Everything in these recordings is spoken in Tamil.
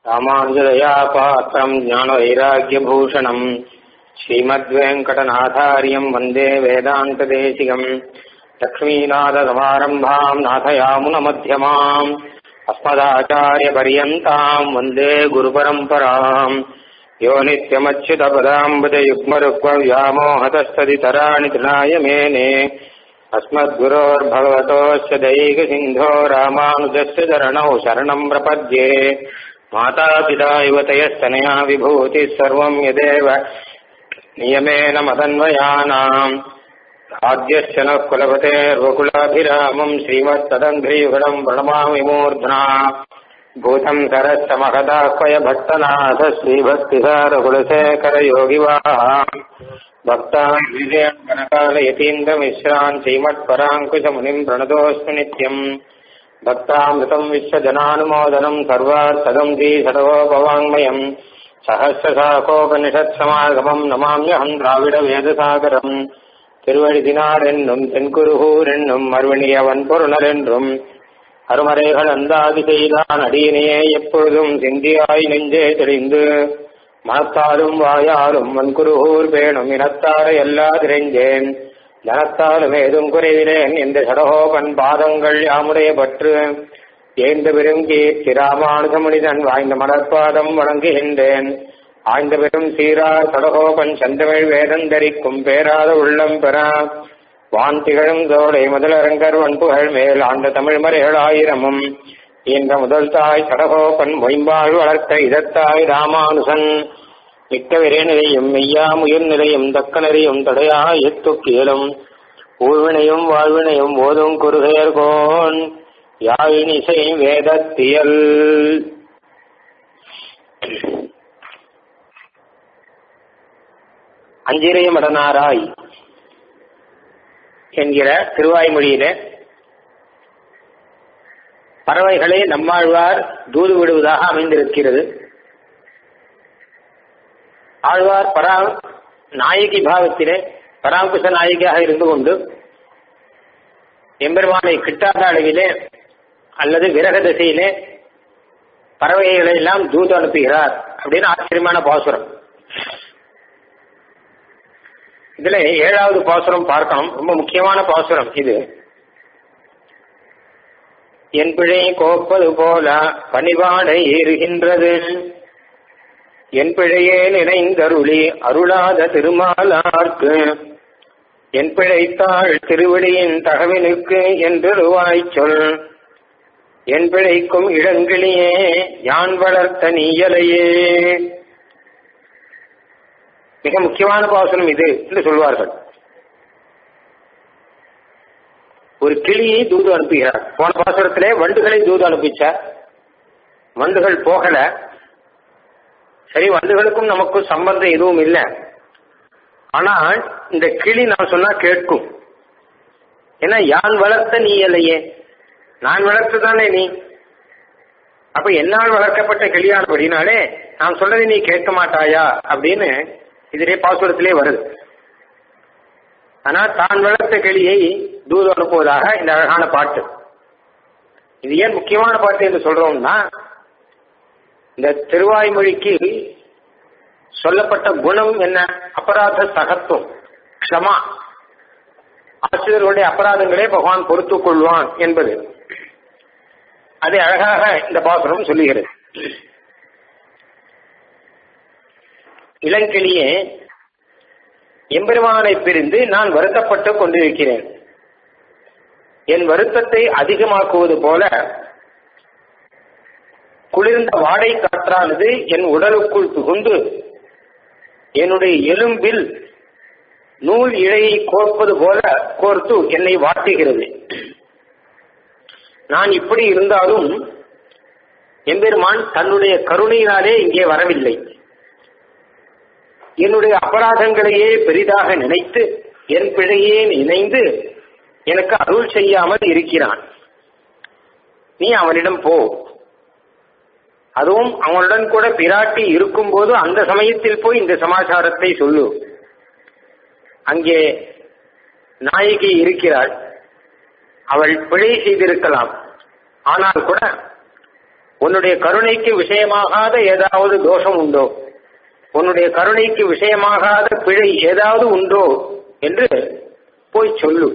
ராமானுஜதயா பாத்திரம் ஞானவைராக்கியபூஷணம் ஸ்ரீமத்வேங்கடநாதாரியம் வந்தே வேதாந்ததேசிகம் லக்ஷ்மீநாதசமாரம்பாம் நாதயாமுனமத்தியமாம் अस्मदाचार्यपर्यन्ताम् वन्दे गुरुपरम्पराम् यो नित्यमच्युतपदाम्बुजयुग्मरुक्मव्यामोहतस्तदितराणि तृणाय मेने अस्मद्गुरोर्भगवतोऽस्य दैकसिन्धो रामानुजस्य चरणौ शरणम् प्रपद्ये मातापिता इव तयस्तनया विभूतिः सर्वम् यदेव नियमेन मदन्वयानाम् आद्यस्य नः कुलपतेर्वकुलाभिरामम् श्रीमत्तदङ्घ्रीयुगणम् प्रणमामि मूर्ध्ना भूतम् करश्च महदाह्वय भट्टनाथ श्रीभक्तिसारकुलशेखरयोगिवाः भक्तान् विजयकनकालयतीन्द्रमिश्रान् श्रीमत्पराङ्कुशमुनिम् प्रणतोऽस्मि नित्यम् भक्तामृतम् विश्वजनानुमोदनम् सर्वार्थदम् श्रीषडवोपवाङ्मयम् सहस्रशाखोपनिषत्समागमम् नमाम्यहम् द्राविडवेदसागरम् திருவழிதினார் என்னும் தென்குருகூர் என்னும் மறுவணியவன் பொருணர் என்றும் அருமறைகள் அந்தாதி செய்தான் அடியினையே எப்பொழுதும் சிந்தியாய் நெஞ்சே தெளிந்து மனத்தாலும் வாயாலும் வன்குருகூர் பேணும் இனத்தாரை எல்லா திரைஞ்சேன் தனத்தாலும் ஏதும் குறைவிலேன் என்ற சடகோபன் பாதங்கள் யாமுடைய பற்று ஏந்த பெருங்கி திராமானுதமுனிதன் வாய்ந்த மலர்பாதம் வணங்குகின்றேன் ஆய்ந்த பெரும் சீரா சடகோபன் சந்தமிழ் வேதம் தரிக்கும் பேராத உள்ளம் பெற வான் திகழும் தோடை முதலரங்கர் வன்புகழ் மேல் ஆண்ட தமிழ் மறைகள் ஆயிரமும் என்ற முதல் தாய் சடகோபன் மொயம்பாள் வளர்த்த இதத்தாய் ராமானுசன் மிக்க விரைநிலையும் மெய்யா முயல் நிலையும் தக்க நெறியும் தடையா எத்துக்கியலும் ஊழ்வினையும் வாழ்வினையும் ஓதும் குறுகையர்கோன் யாழினிசை வேதத்தியல் அஞ்சிரைய மடனாராய் என்கிற திருவாய்மொழியில பறவைகளை நம்மாழ்வார் தூது விடுவதாக அமைந்திருக்கிறது ஆழ்வார் பரா நாயகி பாவத்திலே பராங்குச நாயகியாக இருந்து கொண்டு எம்பெருமானை கிட்டாத அளவிலே அல்லது விரக திசையிலே பறவைகளை எல்லாம் தூது அனுப்புகிறார் அப்படின்னு ஆச்சரியமான பாசுரம் இதுல ஏழாவது பாசுரம் பார்க்கணும் ரொம்ப முக்கியமான பாசுரம் இது என் பிழை கோப்பது போல பணிவாடை ஏறுகின்றது என் பிழையே நினைந்தருளி அருளாத திருமாலார்க்கு என் பிழைத்தாள் திருவடியின் தகவலுக்கு என்று சொல் என் பிழைக்கும் இளங்கிளியே யான் வளர்த்த நீயலையே மிக முக்கியமான பாசனம் இது என்று சொல்வார்கள் ஒரு கிளியை தூது அனுப்புகிறார் போன பாசனத்திலே வண்டுகளை தூது அனுப்பிச்சார் வண்டுகள் போகல சரி வண்டுகளுக்கும் நமக்கும் சம்பந்தம் எதுவும் இல்லை ஆனால் இந்த கிளி நான் சொன்னா கேட்கும் ஏன்னா யான் வளர்த்த நீ இல்லையே நான் வளர்த்து தானே நீ அப்ப என்னால் வளர்க்கப்பட்ட கிளியானபடினாலே நான் சொல்றதை நீ கேட்க மாட்டாயா அப்படின்னு இதிலே பாசுரத்திலே வருது ஆனா தான் வளர்த்த கிளியை தூது அனுப்புவதாக இந்த அழகான பாட்டு இது ஏன் முக்கியமான பாட்டு என்று சொல்றோம்னா இந்த திருவாய்மொழிக்கு சொல்லப்பட்ட குணம் என்ன அபராத சகத்துவம் க்ஷமா ஆசிரியர்களுடைய அபராதங்களே பகவான் பொறுத்துக் கொள்வான் என்பது அதை அழகாக இந்த பாசுரம் சொல்லுகிறது இளங்கிளியே எம்பெருமானை பிரிந்து நான் வருத்தப்பட்டு கொண்டிருக்கிறேன் என் வருத்தத்தை அதிகமாக்குவது போல குளிர்ந்த வாடை காற்றானது என் உடலுக்குள் புகுந்து என்னுடைய எலும்பில் நூல் இழையை கோர்ப்பது போல கோர்த்து என்னை வாட்டுகிறது நான் இப்படி இருந்தாலும் எம்பெருமான் தன்னுடைய கருணையினாலே இங்கே வரவில்லை என்னுடைய அபராதங்களையே பெரிதாக நினைத்து என் பிழையே நினைந்து எனக்கு அருள் செய்யாமல் இருக்கிறான் நீ அவனிடம் போ அதுவும் அவனுடன் கூட பிராட்டி இருக்கும்போது அந்த சமயத்தில் போய் இந்த சமாச்சாரத்தை சொல்லு அங்கே நாயகி இருக்கிறாள் அவள் பிழை செய்திருக்கலாம் ஆனால் கூட உன்னுடைய கருணைக்கு விஷயமாகாத ஏதாவது தோஷம் உண்டோ உன்னுடைய கருணைக்கு விஷயமாகாத பிழை ஏதாவது உண்டோ என்று போய் சொல்லு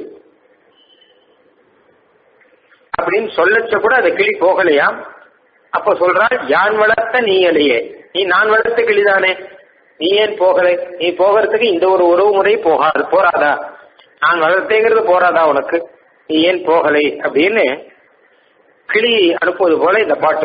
அப்படின்னு சொல்லச்ச கூட அந்த கிளி போகலையாம் அப்ப சொல்றாள் யான் வளர்த்த நீ அலையே நீ நான் வளர்த்த கிளிதானே நீ ஏன் போகலை நீ போகிறதுக்கு இந்த ஒரு உறவு முறை போகாது போறாதா நான் வளர்த்தேங்கிறது போறாதா உனக்கு நீ ஏன் போகலை அப்படின்னு கிளி அனுப்புவது போல இந்த பாட்டு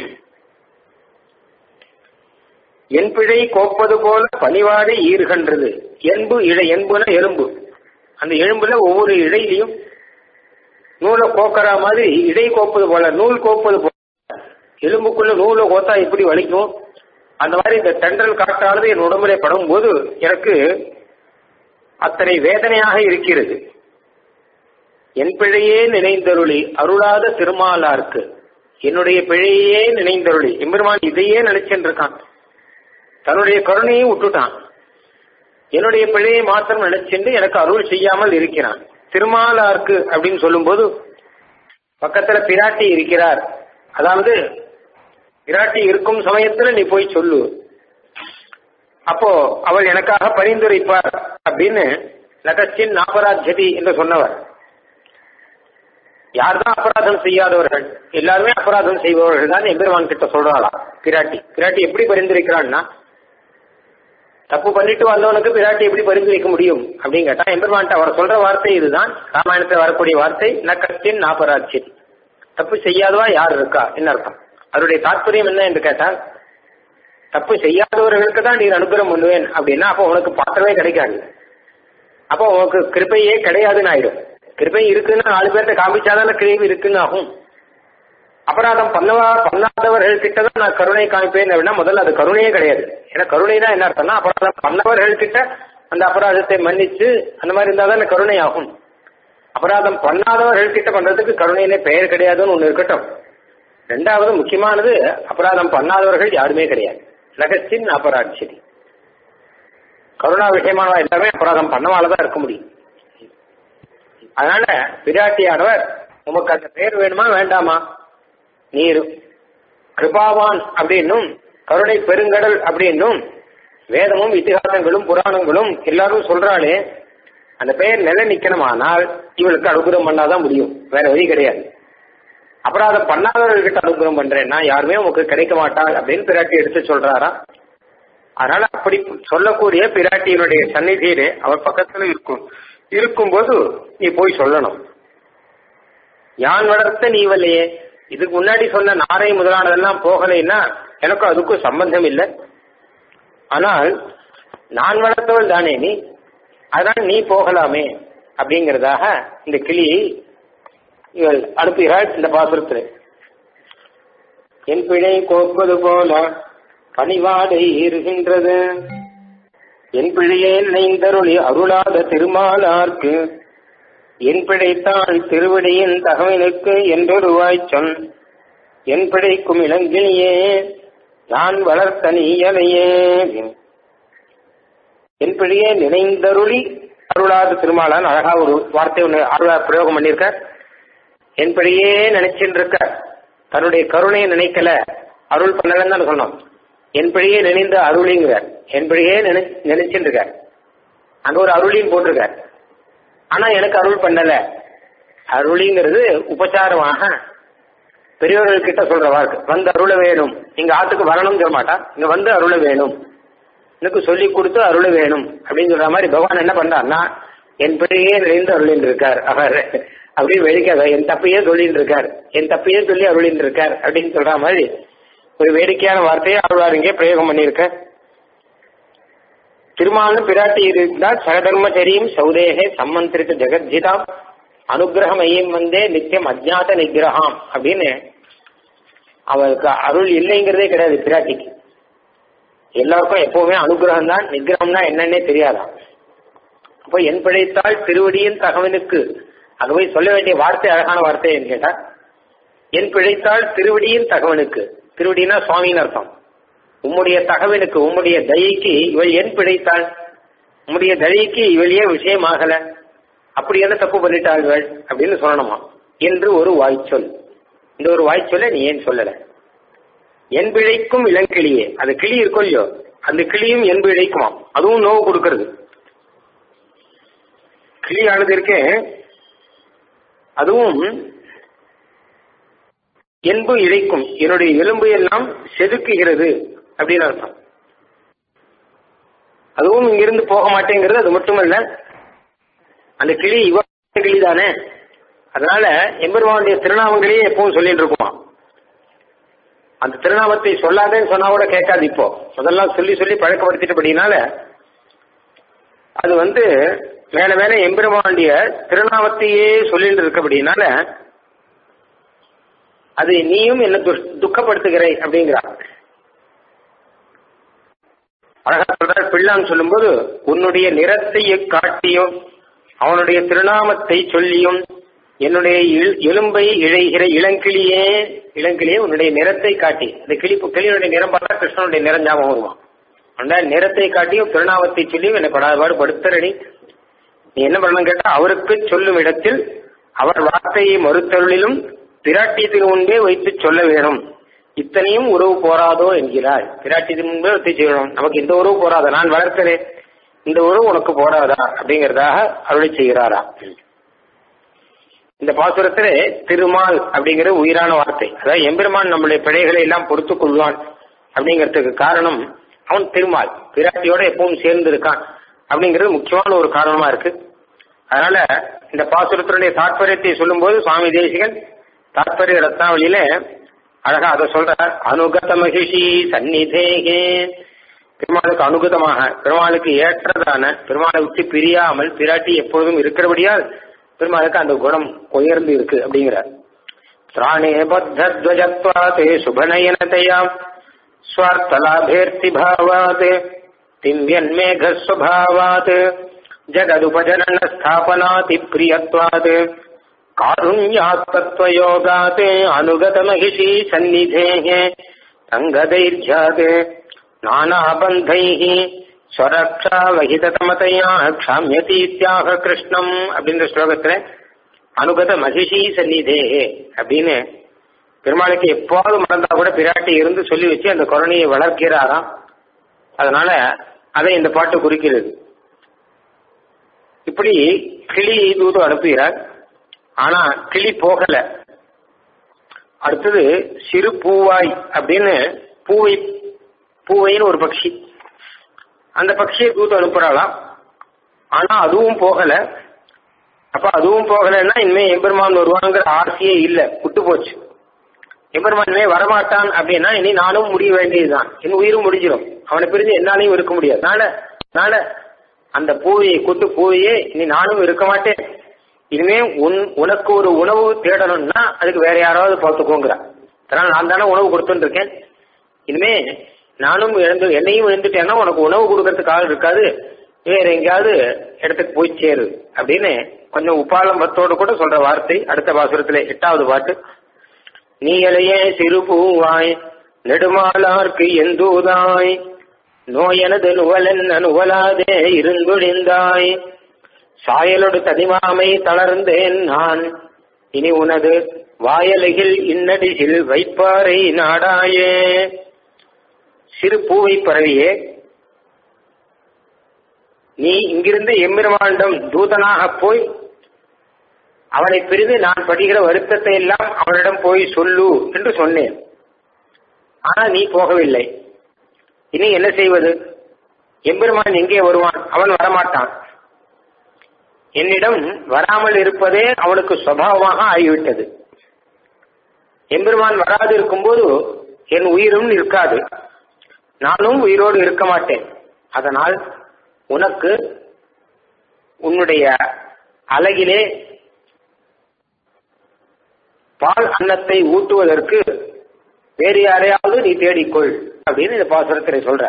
என் பிழை கோப்பது போல பணிவாடை ஈர்கின்றது என்பு இழை என்புன எலும்பு அந்த எலும்புல ஒவ்வொரு இழையிலையும் நூலை கோக்கற மாதிரி இடை கோப்பது போல நூல் கோப்பது போல எலும்புக்குள்ள நூலை கோத்தா எப்படி வலிக்கும் அந்த மாதிரி இந்த தென்றல் காற்றானது என் உடம்புல படும் போது எனக்கு அத்தனை வேதனையாக இருக்கிறது என் பிழையே நினைந்தருளி அருளாத திருமாலார்க்கு என்னுடைய பிழையே நினைந்தருளி எம்பெருமான் இதையே நினைச்சென்றிருக்கான் தன்னுடைய கருணையை விட்டுட்டான் என்னுடைய பிழையை மாத்திரம் நினைச்சென்று எனக்கு அருள் செய்யாமல் இருக்கிறான் திருமாலார்க்கு அப்படின்னு சொல்லும்போது பக்கத்துல பிராட்டி இருக்கிறார் அதாவது பிராட்டி இருக்கும் சமயத்துல நீ போய் சொல்லு அப்போ அவள் எனக்காக பரிந்துரைப்பார் அப்படின்னு நகச்சின் நாபராஜதி என்று சொன்னவர் யார்தான் அபராதம் செய்யாதவர்கள் எல்லாருமே அபராதம் செய்பவர்கள் தான் எம்பெருமான் கிட்ட சொல்றாளா பிராட்டி பிராட்டி எப்படி பரிந்துரைக்கிறான்னா தப்பு பண்ணிட்டு வந்தவனுக்கு பிராட்டி எப்படி பரிந்துரைக்க முடியும் அப்படின்னு கேட்டா எம்பெருமான்ட்ட அவர் சொல்ற வார்த்தை இதுதான் ராமாயணத்தில் வரக்கூடிய வார்த்தை நக்கத்தின் நாபராட்சி தப்பு செய்யாதவா யார் இருக்கா என்ன அர்த்தம் அவருடைய தாற்பயம் என்ன என்று கேட்டால் தப்பு செய்யாதவர்களுக்கு தான் நீர் அனுகிரகம் பண்ணுவேன் அப்படின்னா அப்போ உனக்கு பாத்திரமே கிடைக்காது அப்போ உனக்கு கிருப்பையே கிடையாதுன்னு ஆயிடும் கிருப்பை இருக்குன்னு நாலு பேர்த்த காமிச்சாதான கிருபை இருக்குன்னு ஆகும் அபராதம் பண்ணவா பண்ணாதவர்கள் கிட்ட தான் நான் கருணை காமிப்பேன் அப்படின்னா முதல்ல அது கருணையே கிடையாது ஏன்னா கருணை தான் என்ன அர்த்தம்னா அபராதம் பண்ணவர்கள் கிட்ட அந்த அபராதத்தை மன்னிச்சு அந்த மாதிரி இருந்தால் தான் கருணை ஆகும் அபராதம் பண்ணாதவர்கள் கிட்ட பண்றதுக்கு கருணையிலே பெயர் கிடையாதுன்னு ஒன்று இருக்கட்டும் ரெண்டாவது முக்கியமானது அபராதம் பண்ணாதவர்கள் யாருமே கிடையாது நகத்தின் அபராட்சதி கருணா விஷயமானவா எல்லாமே அபராதம் பண்ணவால தான் இருக்க முடியும் அதனால பிராட்டியானவர் உமக்கு அந்த பெயர் வேணுமா வேண்டாமா நீர் கிருபாவான் அப்படின்னும் கருணை பெருங்கடல் அப்படின்னும் வேதமும் இத்திகாசங்களும் புராணங்களும் எல்லாரும் சொல்றாளே அந்த பெயர் நிலை நிக்கணுமானால் இவளுக்கு அனுகிரகம் பண்ணாதான் முடியும் வேற வழி கிடையாது அபராதம் பண்ணாதவர்கிட்ட அனுகிரகம் பண்றேன்னா யாருமே உங்களுக்கு கிடைக்க மாட்டாள் அப்படின்னு பிராட்டி எடுத்து சொல்றாரா அதனால அப்படி சொல்லக்கூடிய பிராட்டியினுடைய சந்நிதியிலே அவர் பக்கத்துல இருக்கும் இருக்கும்போது நீ போய் சொல்லணும் யான் வளர்த்த நீ வல்லையே இதுக்கு முன்னாடி சொன்ன நாரை முதலானதெல்லாம் போகலைன்னா எனக்கும் அதுக்கும் சம்பந்தம் இல்லை ஆனால் நான் வளர்த்தவள் தானே நீ அதனால் நீ போகலாமே அப்படிங்கிறதாக இந்த கிளியை இவள் அனுப்புகிறாள் இந்த பாசுரத்தில் என் பிழை கோப்பது போல பணிவாடை இருகின்றது என் பிழையே நினைந்தருளி அருளாத திருமாலார்க்கு என் பிழைத்தாள் திருவடியின் தகவலுக்கு என்றொருவாய் சொன் என் பிழைக்கும் இளங்கினியே நான் வளர்த்த நீயலையே என் பிழையே நினைந்தருளி அருளாத திருமாலான் அழகா ஒரு வார்த்தை ஒன்று அருளா பிரயோகம் பண்ணியிருக்க என் பிழையே நினைச்சுட்டு இருக்க தன்னுடைய கருணையை நினைக்கல அருள் பண்ணலன்னு தான் சொன்னோம் என் பிழையே நினைந்த அருளிங்கிறார் என் பிழையே நினை நினைச்சுட்டு இருக்கார் அங்க ஒரு அருளின்னு போட்டிருக்கார் ஆனா எனக்கு அருள் பண்ணல அருளிங்கிறது உபச்சாரமாக பெரியவர்கள் கிட்ட சொல்ற வாக்கு வந்து அருள வேணும் இங்க ஆத்துக்கு வரணும்னு சொல்ல மாட்டா இங்க வந்து அருள வேணும் எனக்கு சொல்லி கொடுத்து அருள வேணும் அப்படின்னு சொல்ற மாதிரி பகவான் என்ன பண்றாருன்னா என் பிழையே நிறைந்து அருளின்னு இருக்கார் அவர் அப்படியே வேடிக்கை என் தப்பையே சொல்லிட்டு இருக்கார் என் தப்பையே சொல்லி அருளின்னு இருக்கார் அப்படின்னு சொல்ற மாதிரி ஒரு வேடிக்கையான வார்த்தையை ஆழ்வார் இங்கே பிரயோகம் பண்ணியிருக்க திருமாலும் பிராட்டி இருந்தால் சகதர்மச்சரியும் சௌதேகே சம்மந்திரித்த ஜெகத்ஜிதாம் அனுகிரகம் ஐயம் வந்தே நித்தியம் அஜ்ஞாத நிகிரகாம் அப்படின்னு அவருக்கு அருள் இல்லைங்கிறதே கிடையாது பிராட்டிக்கு எல்லாருக்கும் எப்பவுமே அனுகிரகம் தான் நிகிரகம்னா என்னன்னே தெரியாதாம் அப்போ என் பிழைத்தால் திருவடியின் தகவனுக்கு அங்க போய் சொல்ல வேண்டிய வார்த்தை அழகான வார்த்தை என்று கேட்டா என் பிழைத்தால் திருவடியின் தகவனுக்கு திருவடினா சுவாமின்னு அர்த்தம் உம்முடைய தகவலுக்கு உம்முடைய தயைக்கு இவள் என் பிழைத்தாள் உம்முடைய தயைக்கு இவள் ஏன் விஷயமாகல அப்படி என்ன தப்பு பண்ணிட்டார்கள் அப்படின்னு சொல்லணுமா என்று ஒரு வாய்ச்சொல் இந்த ஒரு வாய்ச்சொல்ல நீ ஏன் சொல்லல என்பிழைக்கும் இளங்கிளியே அது கிளி இருக்கும் இல்லையோ அந்த கிளியும் என்பு இழைக்குமாம் அதுவும் நோவு கொடுக்கறது கிளியானது இருக்கே அதுவும் என்பு இழைக்கும் என்னுடைய எலும்பு எல்லாம் செதுக்குகிறது அப்படின்னு அர்த்தம் அதுவும் இங்கிருந்து போக மாட்டேங்கிறது அது மட்டுமல்ல அந்த கிளி இவ கிளி தானே அதனால எம்பெருமானுடைய திருநாமங்களையே எப்பவும் சொல்லிட்டு இருக்குமா அந்த திருநாமத்தை சொல்லாதேன்னு சொன்னா கூட கேட்காது இப்போ முதல்ல சொல்லி சொல்லி பழக்கப்படுத்திட்டபடினால அது வந்து மேல மேல எம்பெருமானுடைய திருநாமத்தையே சொல்லிட்டு இருக்கபடினால அது நீயும் என்ன துக்கப்படுத்துகிறாய் அப்படிங்கிறார் அழகா சொல்ற பிள்ளான்னு சொல்லும்போது உன்னுடைய நிறத்தை காட்டியும் அவனுடைய திருநாமத்தை சொல்லியும் என்னுடைய எலும்பை இழைகிற இளங்கிளியே இளங்கிளியே உன்னுடைய நிறத்தை காட்டி அந்த கிளி கிளியுடைய நிறம் பார்த்தா கிருஷ்ணனுடைய நிறம் ஞாபகம் வருவான் அந்த நிறத்தை காட்டியும் திருநாமத்தை சொல்லியும் என்னை படாதபாடு படுத்தரடி நீ என்ன பண்ணணும் கேட்டா அவருக்கு சொல்லும் இடத்தில் அவர் வார்த்தையை மறுத்தருளிலும் பிராட்டியத்தின் முன்பே வைத்து சொல்ல வேணும் இத்தனையும் உறவு போராதோ என்கிறார் பிராட்டியத்தின் முன்பே வைத்து செய்யணும் நமக்கு இந்த உறவு போராதா நான் வளர்க்கிறேன் இந்த உறவு உனக்கு போராதா அப்படிங்கறதாக அருளை செய்கிறாரா இந்த பாசுரத்திலே திருமால் அப்படிங்கிற உயிரான வார்த்தை அதாவது எம்பெருமான் நம்மளுடைய பிழைகளை எல்லாம் பொறுத்துக் கொள்வான் அப்படிங்கிறதுக்கு காரணம் அவன் திருமால் பிராட்டியோட எப்பவும் சேர்ந்து இருக்கான் அப்படிங்கிறது முக்கியமான ஒரு காரணமா இருக்கு அதனால இந்த பாசுரத்தினுடைய தாற்பயத்தை சொல்லும்போது சுவாமி தேசிகன் தாற்பய ரத்னாவளியில அழகா அதை சொல்றார் அனுகத மகிஷி சந்நிதேகே பெருமாளுக்கு அனுகதமாக பெருமாளுக்கு ஏற்றதான பெருமாளை விட்டு பிரியாமல் பிராட்டி எப்பொழுதும் இருக்கிறபடியால் பெருமாளுக்கு அந்த குணம் உயர்ந்து இருக்கு அப்படிங்கிறார் திராணே பத்தத்வஜத்வாத் சுபநயனதையாம் ஸ்வார்த்தலாபேர்த்தி பாவாத் திவ்யன்மேகஸ்வபாவாத் ஜகதுபஜனன ஸ்தாபனாதி பிரியத்வாத் காருண்யாத் தத்வயோகாத் அனுகத மகிஷி சந்நிதேः தங்கதைர்யாத் நானாபந்தைः ஸ்வரக்ஷா வகிததமதையா க்ஷாமியதீத்யாக கிருஷ்ணம் அப்படின்ற ஸ்லோகத்துல அனுகத மகிஷி சந்நிதேகே அப்படின்னு பெருமாளுக்கு எப்போது மறந்தா கூட பிராட்டி இருந்து சொல்லி வச்சு அந்த குரணையை வளர்க்கிறாராம் அதனால அதை இந்த பாட்டு குறிக்கிறது இப்படி கிளி தூது அனுப்புகிறார் ஆனா கிளி போகல அடுத்தது சிறு பூவாய் அப்படின்னு பூவை பூவைன்னு ஒரு பட்சி அந்த பட்சியை தூத்து அனுப்புறாளாம் ஆனா அதுவும் போகல அப்ப அதுவும் போகலைன்னா இனிமே எம்பெருமான் வருவாங்கிற ஆசையே இல்ல விட்டு போச்சு எம்பெருமான் இனிமே வரமாட்டான் அப்படின்னா இனி நானும் முடிய வேண்டியதுதான் என் உயிரும் முடிஞ்சிடும் அவனை பிரிஞ்சு என்னாலையும் இருக்க முடியாது நாள நாள அந்த பூவையை கொட்டு பூவையே இனி நானும் இருக்க மாட்டேன் இனிமே உன் உனக்கு ஒரு உணவு தேடணும்னா அதுக்கு வேற யாராவது பார்த்துக்கோங்கிறான் அதனால நான் தானே உணவு கொடுத்துட்டு இருக்கேன் இனிமே நானும் இழந்து என்னையும் இழந்துட்டேன்னா உனக்கு உணவு கொடுக்கறதுக்கு ஆள் இருக்காது வேற எங்கேயாவது இடத்துக்கு போய் சேரு அப்படின்னு கொஞ்சம் உப்பாலம்பத்தோடு கூட சொல்ற வார்த்தை அடுத்த பாசுரத்துல எட்டாவது பாட்டு நீயலையே சிறு பூவாய் நெடுமாலார்க்கு எந்தூதாய் நோயனது நுவலன் நுவலாதே இருந்தொழிந்தாய் சாயலொடு தனிமாமை தளர்ந்தேன் நான் இனி உனது வாயலகில் இன்னடிசில் வைப்பாரை நாடாயே சிறு பூவை பரவியே நீ இங்கிருந்து எம்பெருமானிடம் தூதனாக போய் அவனை பிரிந்து நான் படுகிற வருத்தத்தை எல்லாம் அவனிடம் போய் சொல்லு என்று சொன்னேன் ஆனா நீ போகவில்லை இனி என்ன செய்வது எம்பெருமான் எங்கே வருவான் அவன் வரமாட்டான் என்னிடம் வராமல் இருப்பதே அவனுக்கு சுவாவமாக ஆகிவிட்டது எம்பெருமான் வராது இருக்கும்போது என் உயிரும் நிற்காது நானும் உயிரோடு இருக்க மாட்டேன் அதனால் உனக்கு உன்னுடைய அழகிலே பால் அன்னத்தை ஊட்டுவதற்கு வேறு யாரையாவது நீ தேடிக்கொள் அப்படின்னு இந்த பாசுரத்தில் சொல்ற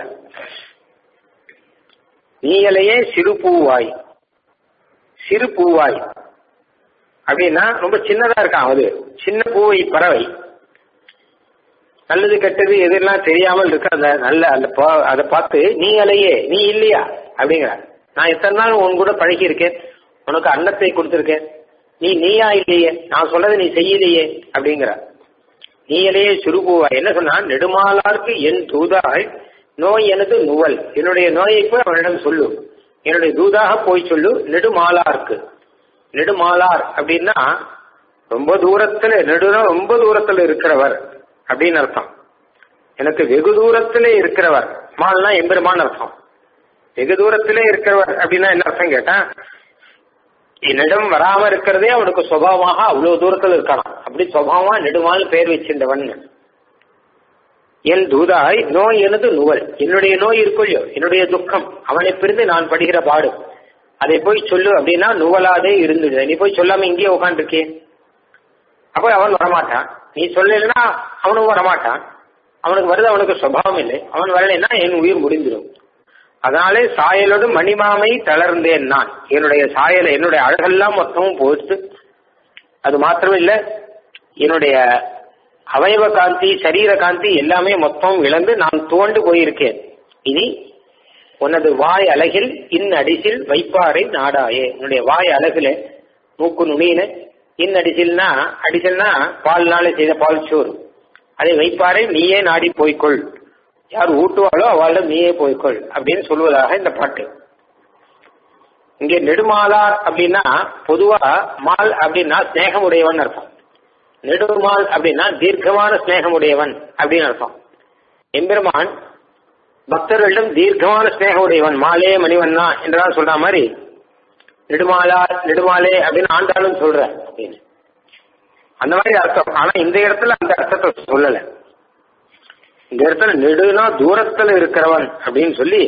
நீயலையே சிறு பூவாய் சிறு பூவாய் அப்படின்னா ரொம்ப சின்னதா இருக்கான் அது சின்ன பூவை பறவை நல்லது கெட்டது எதெல்லாம் தெரியாமல் இருக்க அந்த நல்ல அந்த அதை பார்த்து நீ அலையே நீ இல்லையா அப்படிங்கிற நான் எத்தனை நாள் உன் கூட பழகி இருக்கேன் உனக்கு அன்னத்தை கொடுத்துருக்கேன் நீ நீயா இல்லையே நான் சொன்னதை நீ செய்யலையே அப்படிங்கிற நீயலையே சுருபுவாய் என்ன சொன்னா நெடுமாலார்க்கு என் தூதாய் நோய் எனது நுவல் என்னுடைய நோயை போய் அவனிடம் சொல்லு என்னுடைய தூதாக போய் சொல்லு நெடுமாலார்க்கு நெடுமாலார் அப்படின்னா ரொம்ப தூரத்துல நெடுனா ரொம்ப தூரத்துல இருக்கிறவர் அப்படின்னு அர்த்தம் எனக்கு வெகு தூரத்திலே இருக்கிறவர் மால்னா எம்பெருமான் அர்த்தம் வெகு தூரத்திலே இருக்கிறவர் அப்படின்னா என்ன அர்த்தம் கேட்டா என்னிடம் வராம இருக்கிறதே அவனுக்கு சுபாவமாக அவ்வளவு தூரத்தில் இருக்கலாம் அப்படி சுபாவமா நெடுமால் பெயர் வச்சிருந்தவன் என் தூதாய் நோய் எனது நுவல் என்னுடைய நோய் இருக்குள்ளோ என்னுடைய துக்கம் அவனை பிரிந்து நான் படுகிற பாடு அதை போய் சொல்லு அப்படின்னா நுவலாதே இருந்துடு நீ போய் சொல்லாம இங்கேயே உட்காந்துருக்கே அப்ப அவன் வரமாட்டான் நீ சொல்லலைன்னா அவனும் வரமாட்டான் அவனுக்கு வருது அவனுக்கு சுபாவம் இல்லை அவன் வரலைன்னா என் உயிர் முடிந்துடும் அதனாலே சாயலோடு மணிமாமை தளர்ந்தேன் நான் என்னுடைய சாயலை என்னுடைய அழகெல்லாம் மொத்தமும் போயிட்டு அது மாத்திரம் இல்ல என்னுடைய அவயவ காந்தி சரீர காந்தி எல்லாமே மொத்தம் இழந்து நான் துவண்டு போயிருக்கேன் இனி உனது வாய் அழகில் இன் அடிசில் வைப்பாரை நாடாயே உன்னுடைய வாய் அழகுல மூக்கு நுனியில இன் அடிசில்னா அடிசில்னா பால்னால செய்த பால் சோறு அதை வைப்பாரை நீயே நாடி போய்க்கொள் யார் ஊட்டுவாளோ அவளிடம் நீயே போய்க்கொள் அப்படின்னு சொல்லுவதாக இந்த பாட்டு இங்கே நெடுமாலார் அப்படின்னா பொதுவா மால் அப்படின்னா ஸ்நேகமுடையவன் அர்த்தம் நெடுமால் அப்படின்னா தீர்க்கமான ஸ்நேகமுடையவன் அப்படின்னு அர்த்தம் எம்பெருமான் பக்தர்களிடம் தீர்க்கமான ஸ்நேகமுடையவன் மாலே மணிவண்ணா என்றெல்லாம் சொல்ற மாதிரி நெடுமாலா நெடுமாலே அப்படின்னு ஆண்டாலும் சொல்ற அப்படின்னு அந்த மாதிரி அர்த்தம் ஆனா இந்த இடத்துல அந்த அர்த்தத்தை சொல்லல இந்த இடத்துல நெடுனா தூரத்துல இருக்கிறவன் அப்படின்னு சொல்லி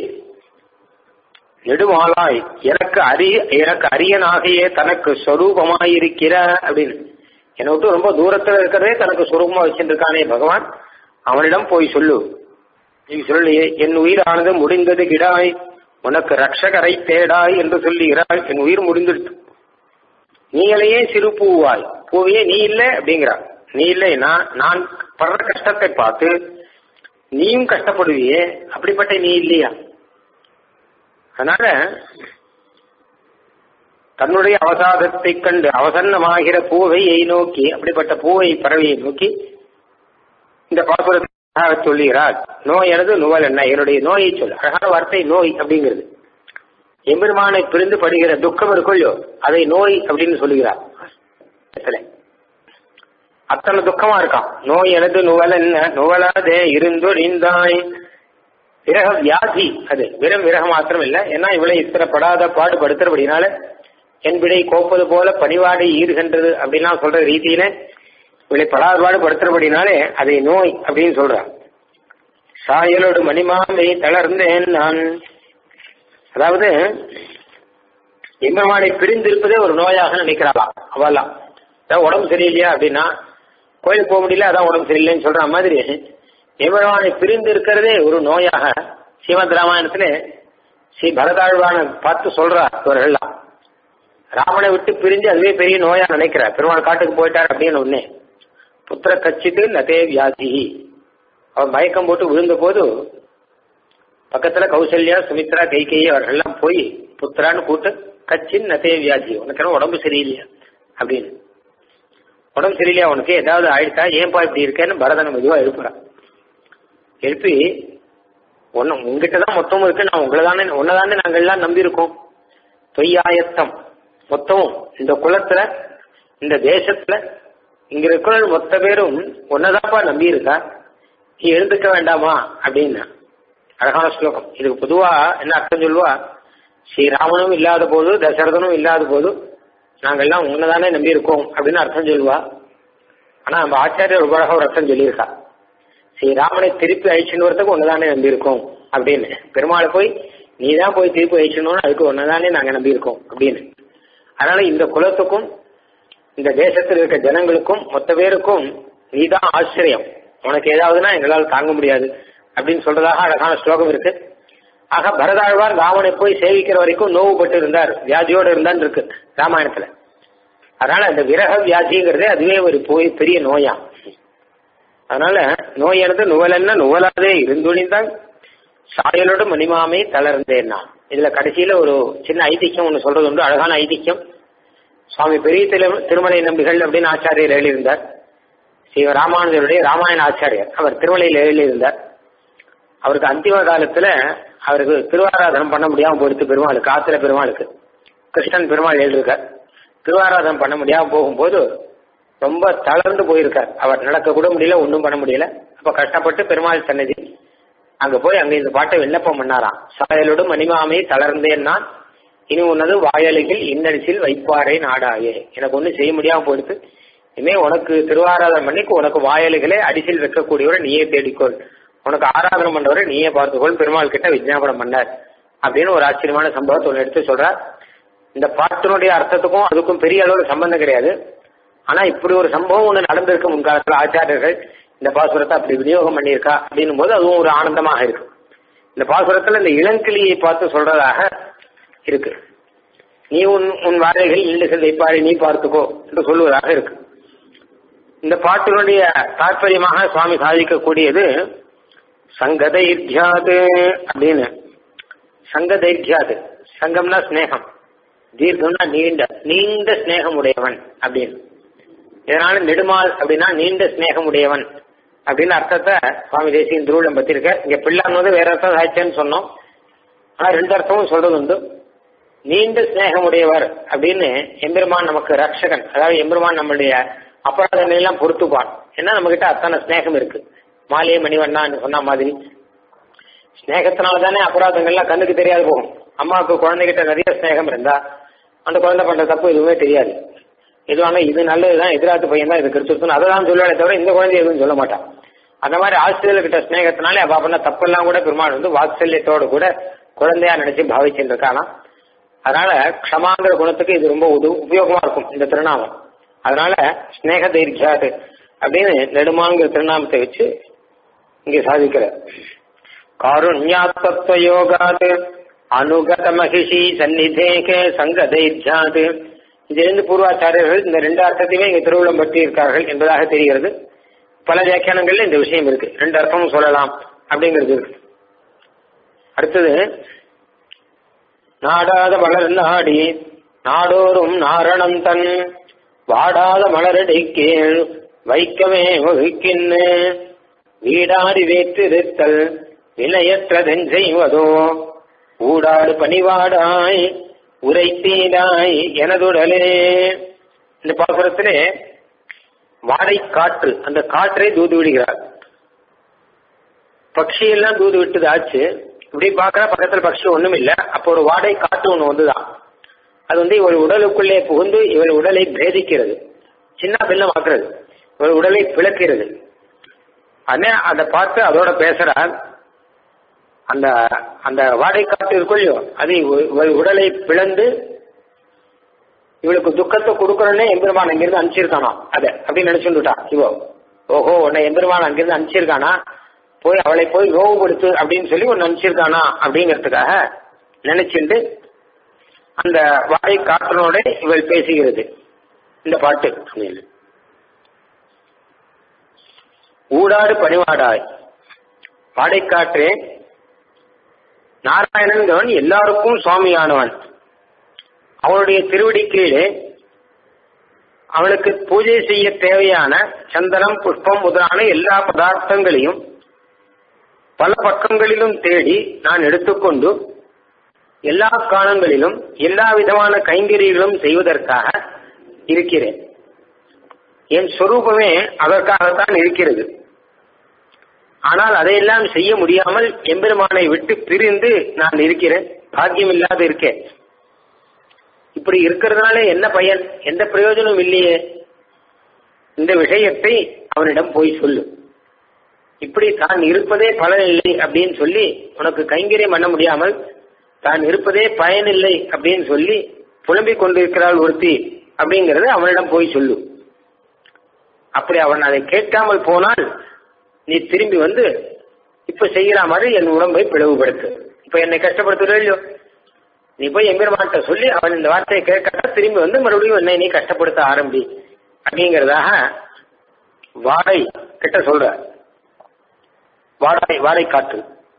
நெடுமாலாய் எனக்கு அரிய எனக்கு அரியனாகியே தனக்கு ஸ்வரூபமாயிருக்கிற அப்படின்னு என்னை விட்டு ரொம்ப தூரத்துல இருக்கிறதே தனக்கு சுரூபமா வச்சிருக்கானே பகவான் அவனிடம் போய் சொல்லு நீ சொல்லியே என் உயிரானது முடிந்தது கிடாய் உனக்கு ரட்சகரை தேடாய் என்று சொல்லுகிறாய் என் உயிர் முடிந்துடுத்து நீங்களையே சிறு பூவாய் பூவையே நீ இல்லை அப்படிங்கிறா நீ இல்லைன்னா நான் படுற கஷ்டத்தை பார்த்து நீயும் கஷ்டப்படுவியே அப்படிப்பட்ட நீ இல்லையா அதனால தன்னுடைய அவசாதத்தை கண்டு அவசன்னமாகிற பூவையை நோக்கி அப்படிப்பட்ட பூவை பறவையை நோக்கி இந்த பாசுரத்தை சொல்லுகிறார் நோய் எனது நுவல் என்ன என்னுடைய நோயை சொல் அழகான வார்த்தை நோய் அப்படிங்கிறது எம்பெருமானை பிரிந்து படுகிற துக்கம் இருக்குள்ளோ அதை நோய் அப்படின்னு சொல்லுகிறார் அத்தனை துக்கமா இருக்கான் நோய் எனது நுவல் என்ன நுவலாதே இருந்து நீந்தாய் விரக வியாதி அது வெறும் விரகம் மாத்திரம் இல்ல ஏன்னா இவளை இத்தனைப்படாத பாடுபடுத்துறபடினால என் விடை கோப்பது போல பணிவாடை ஈறுகின்றது அப்படின்லாம் சொல்ற ரீதியில இவளை படாத பாடுபடுத்துறபடினாலே அதை நோய் அப்படின்னு சொல்றான் சாயலோடு மணிமாலை தளர்ந்தேன் நான் அதாவது எம்பெருமானை பிரிந்திருப்பதே ஒரு நோயாக நினைக்கிறாளாம் அவெல்லாம் அதான் உடம்பு சரியில்லையா அப்படின்னா கோயிலுக்கு போக முடியல அதான் உடம்பு சரியில்லைன்னு சொல்ற மாதிரி எம்பெருமானை பிரிந்து இருக்கிறதே ஒரு நோயாக ஸ்ரீமத் ராமாயணத்துல ஸ்ரீ பரதாழ்வான பார்த்து சொல்றார் இவர்கள்லாம் ராமனை விட்டு பிரிஞ்சு அதுவே பெரிய நோயா நினைக்கிறார் பெருமாள் காட்டுக்கு போயிட்டார் அப்படின்னு ஒன்னே புத்திர கச்சிட்டு நதே வியாதி அவர் மயக்கம் போட்டு விழுந்த போது பக்கத்துல கௌசல்யா சுமித்ரா கைகேயி அவர்கள்லாம் போய் புத்திரான்னு கூட்டு கச்சின் நதே வியாதி உனக்கு உடம்பு சரியில்லையா அப்படின்னு உடம்பு சரியில்லையா உனக்கு ஏதாவது ஆயிடுச்சா ஏன்பா இப்படி இருக்கேன்னு பரதனை மெதுவா எழுப்புறான் எழுப்பி ஒன்னு உங்ககிட்ட தான் மொத்தமும் இருக்கு நான் உங்களை தானே உன்னதானே நாங்கள் எல்லாம் நம்பி இருக்கோம் தொய்யாயத்தம் மொத்தமும் இந்த குலத்துல இந்த தேசத்துல இங்க இருக்கிற மொத்த பேரும் ஒன்னதாப்பா நம்பி இருக்கா நீ எழுந்துக்க வேண்டாமா அப்படின்னா அழகான ஸ்லோகம் இதுக்கு பொதுவா என்ன அர்த்தம் சொல்லுவா ஸ்ரீராமனும் இல்லாத போது தசரதனும் இல்லாத போது நாங்கள்லாம் உன்னதானே நம்பி இருக்கோம் அப்படின்னு அர்த்தம் சொல்லுவா ஆனா நம்ம ஆச்சாரியர் ஒரு அழகா ஒரு அர்த்தம் சொல்லியிருக்கா ஸ்ரீராமனை திருப்பி அழிச்சுன்னு வரதுக்கு ஒன்னதானே நம்பி இருக்கோம் அப்படின்னு பெருமாளை போய் நீ தான் போய் திருப்பி அழிச்சணும்னு அதுக்கு ஒன்னதானே நாங்க நம்பி இருக்கோம் அப்படின்னு அதனால இந்த குலத்துக்கும் இந்த தேசத்தில் இருக்க ஜனங்களுக்கும் மொத்த பேருக்கும் நீதான் ஆச்சரியம் உனக்கு ஏதாவதுன்னா எங்களால் தாங்க முடியாது அப்படின்னு சொல்றதாக அழகான ஸ்லோகம் இருக்கு ஆக பரதாழ்வார் ராமனை போய் சேவிக்கிற வரைக்கும் நோவுபட்டு இருந்தார் வியாதியோடு இருந்தான்னு இருக்கு ராமாயணத்துல அதனால அந்த விரக வியாதிங்கிறதே அதுவே ஒரு போய் பெரிய நோயா அதனால நோயானது நுவலன்னா நுவலாதே இருந்தொழிந்தால் சாயலோடு மணிமாமை தளர்ந்தேன் நான் இதுல கடைசியில ஒரு சின்ன ஐதிக்கியம் ஒன்று சொல்றது உண்டு அழகான ஐதிக்கியம் சுவாமி பெரிய திரு திருமலை நம்பிகள் அப்படின்னு ஆச்சாரியர் எழுதியிருந்தார் ஸ்ரீ ராமானுஜருடைய ராமாயண ஆச்சாரியர் அவர் திருமலையில் எழுதியிருந்தார் அவருக்கு அந்திம காலத்துல அவருக்கு திருவாராதனம் பண்ண முடியாம போயிடுத்து பெருமாளுக்கு ஆத்திர பெருமாளுக்கு கிருஷ்ணன் பெருமாள் எழுதியிருக்கார் திருவாராதனம் பண்ண முடியாம போகும்போது ரொம்ப தளர்ந்து போயிருக்கார் அவர் நடக்க கூட முடியல ஒன்றும் பண்ண முடியல அப்ப கஷ்டப்பட்டு பெருமாள் சன்னதி அங்க போய் அங்க இந்த பாட்டை விண்ணப்பம் பண்ணாராம் சாயலோடு மணிமாமை தளர்ந்தேன் நான் இனி உன்னது வாயலுகில் இன்னரிசில் வைப்பாரே நாடாயே எனக்கு ஒன்றும் செய்ய முடியாம போயிடுத்து இனிமே உனக்கு திருவாராதனம் பண்ணிக்கு உனக்கு வாயலுகளே அடிசில் வைக்கக்கூடியவரை நீயே தேடிக்கொள் உனக்கு ஆராதனம் பண்றவரை நீயே பார்த்துக்கொள் பெருமாள் கிட்ட விஜயாபனம் பண்ணார் அப்படின்னு ஒரு ஆச்சரியமான சம்பவத்தை ஒன்று எடுத்து சொல்றார் இந்த பாட்டினுடைய அர்த்தத்துக்கும் அதுக்கும் பெரிய அளவில் சம்பந்தம் கிடையாது ஆனா இப்படி ஒரு சம்பவம் ஒன்று நடந்திருக்கு முன்காலத்தில் ஆச்சாரியர்கள் இந்த பாசுரத்தை அப்படி விநியோகம் பண்ணியிருக்கா அப்படின்னும் போது அதுவும் ஒரு ஆனந்தமாக இருக்கு இந்த பாசுரத்துல இந்த இளங்கிளியை பார்த்து சொல்றதாக இருக்கு நீ உன் உன் வாழைகள் இல்லைகள் வைப்பாரை நீ பார்த்துக்கோ என்று சொல்லுவதாக இருக்கு இந்த பாட்டினுடைய தாற்பயமாக சுவாமி சாதிக்கக்கூடியது சங்கதைர்ஜியாது அப்படின்னு சங்கதைர்ஜியாது சங்கம்னா ஸ்னேகம் தீர்க்கம்னா நீண்ட நீண்ட ஸ்னேகம் உடையவன் அப்படின்னு இதனால நெடுமால் அப்படின்னா நீண்ட ஸ்னேகம் உடையவன் அப்படின்னு அர்த்தத்தை சுவாமி தேசியன் திருவிழம் பத்திருக்க இங்க பிள்ளான்னு வேற அர்த்தம் சாய்ச்சேன்னு சொன்னோம் ஆனா ரெண்டு அர்த்தமும் சொல்றது உண்டு நீண்ட ஸ்னேகம் உடையவர் அப்படின்னு எம்பெருமான் நமக்கு ரட்சகன் அதாவது எம்பெருமான் நம்மளுடைய அபராதங்களை எல்லாம் பொறுத்துப்பான் ஏன்னா நம்ம கிட்ட அத்தனை ஸ்னேகம் இருக்கு மாலையே மணிவண்ணான்னு சொன்ன மாதிரி ஸ்னேகத்தினால தானே அபராதங்கள்லாம் கண்ணுக்கு தெரியாது போகும் அம்மாவுக்கு குழந்தைகிட்ட நிறைய ஸ்னேகம் இருந்தா அந்த குழந்தை பண்ற தப்பு எதுவுமே தெரியாது எதுவான இது நல்லதுதான் எதிராத்து பையன் தான் இது கிறிஸ்துவன் அதை தான் சொல்லுவானே தவிர இந்த குழந்தை எதுவும் சொல்ல மாட்டான் அந்த மாதிரி ஆசிரியர் கிட்ட ஸ்னேகத்தினாலே அவ பண்ண தப்பெல்லாம் கூட பெருமாள் வந்து வாத்சல்யத்தோடு கூட குழந்தையா நினைச்சு பாவிச்சுட்டு இருக்கானா அதனால க்ஷமாங்கிற குணத்துக்கு இது ரொம்ப உது உபயோகமா இருக்கும் இந்த திருநாமம் அதனால ஸ்னேக தைரியாது அப்படின்னு நெடுமாங்கிற திருநாமத்தை வச்சு இங்க சாதிக்கிற காருண்யாத்வ யோகாது அனுகத மகிஷி சந்நிதேக சங்க தைரியாது இதிலிருந்து பூர்வாச்சாரியர்கள் இந்த ரெண்டு அர்த்தத்தையுமே இங்க திருவிழம் பற்றி இருக்கார்கள் என்பதாக தெரிகிறது பல வியாக்கியானங்கள்ல இந்த விஷயம் இருக்கு ரெண்டு அர்த்தமும் சொல்லலாம் அப்படிங்கிறது இருக்கு அடுத்தது நாடாத மலர் நாடி நாடோறும் நாரணம் தன் வாடாத மலரடை கீழ் வைக்கவே வகுக்கின்னு வீடாடி வேற்றிருத்தல் விலையற்றதென் செய்வதோ ஊடாடு பணிவாடாய் உரைத்தீடாய் எனதுடலே இந்த பாசுரத்திலே வாடை காற்று அந்த காற்றை தூது விடுகிறார் பட்சி எல்லாம் தூது விட்டது ஆச்சு இப்படி பாக்குற பக்கத்துல பட்சி ஒண்ணும் இல்ல அப்போ ஒரு வாடை காற்று ஒண்ணு வந்துதான் அது வந்து இவள் உடலுக்குள்ளே புகுந்து இவள் உடலை பேதிக்கிறது சின்ன பின்னமாக்குறது இவள் உடலை பிளக்கிறது அண்ணே அதை பார்த்து அதோட பேசுறார் அந்த அந்த வாடை காற்று இருக்குள்ளோ அது இவள் உடலை பிளந்து இவளுக்கு துக்கத்தை கொடுக்கணும்னே எம்பெருமான் அங்கிருந்து அனுப்பிச்சிருக்கானா அத அப்படின்னு நினைச்சுட்டான் இவோ ஓஹோ உன்னை எம்பெருமான் அங்கிருந்து அனுப்பிச்சிருக்கானா போய் அவளை போய் நோவு கொடுத்து அப்படின்னு சொல்லி ஒன்னு அனுப்பிச்சிருக்கானா அப்படிங்கிறதுக்காக நினைச்சுட்டு அந்த வாடை காற்றனோட இவள் பேசுகிறது இந்த பாட்டு ஊடாடு பணிவாடாய் வாடைக்காற்றே நாராயணன்கிறவன் எல்லாருக்கும் சுவாமியானவன் அவனுடைய திருவடி கீழே அவனுக்கு பூஜை செய்ய தேவையான சந்தனம் புஷ்பம் முதலான எல்லா பதார்த்தங்களையும் பல பக்கங்களிலும் தேடி நான் எடுத்துக்கொண்டு எல்லா காலங்களிலும் எல்லா விதமான கைங்கரியங்களும் செய்வதற்காக இருக்கிறேன் என் சொரூபமே அதற்காகத்தான் இருக்கிறது ஆனால் அதையெல்லாம் செய்ய முடியாமல் எம்பெருமானை விட்டு பிரிந்து நான் இருக்கிறேன் பாக்கியம் இல்லாத இருக்கேன் இப்படி இருக்கிறதுனால என்ன பயன் எந்த பிரயோஜனம் இல்லையே இந்த விஷயத்தை அவனிடம் போய் சொல்லு இப்படி தான் இருப்பதே பலன் இல்லை அப்படின்னு சொல்லி உனக்கு கைங்கரியம் பண்ண முடியாமல் தான் இருப்பதே பயனில்லை அப்படின்னு சொல்லி புலம்பிக் கொண்டிருக்கிறாள் ஒருத்தி அப்படிங்கறது அவனிடம் போய் சொல்லு அப்படி அவன் அதை கேட்காமல் போனால் நீ திரும்பி வந்து இப்ப செய்கிற மாதிரி என் உடம்பை பிளவுபடுத்து இப்ப என்னை கஷ்டப்படுத்துற இல்லையோ நீ போய் எம்பெருமான்கிட்ட சொல்லி அவன் இந்த வார்த்தையை கேட்காத திரும்பி வந்து மறுபடியும் என்னை நீ கஷ்டப்படுத்த ஆரம்பி அப்படிங்கறதாக வாடை கிட்ட சொல்ற வாடை வாடை காற்று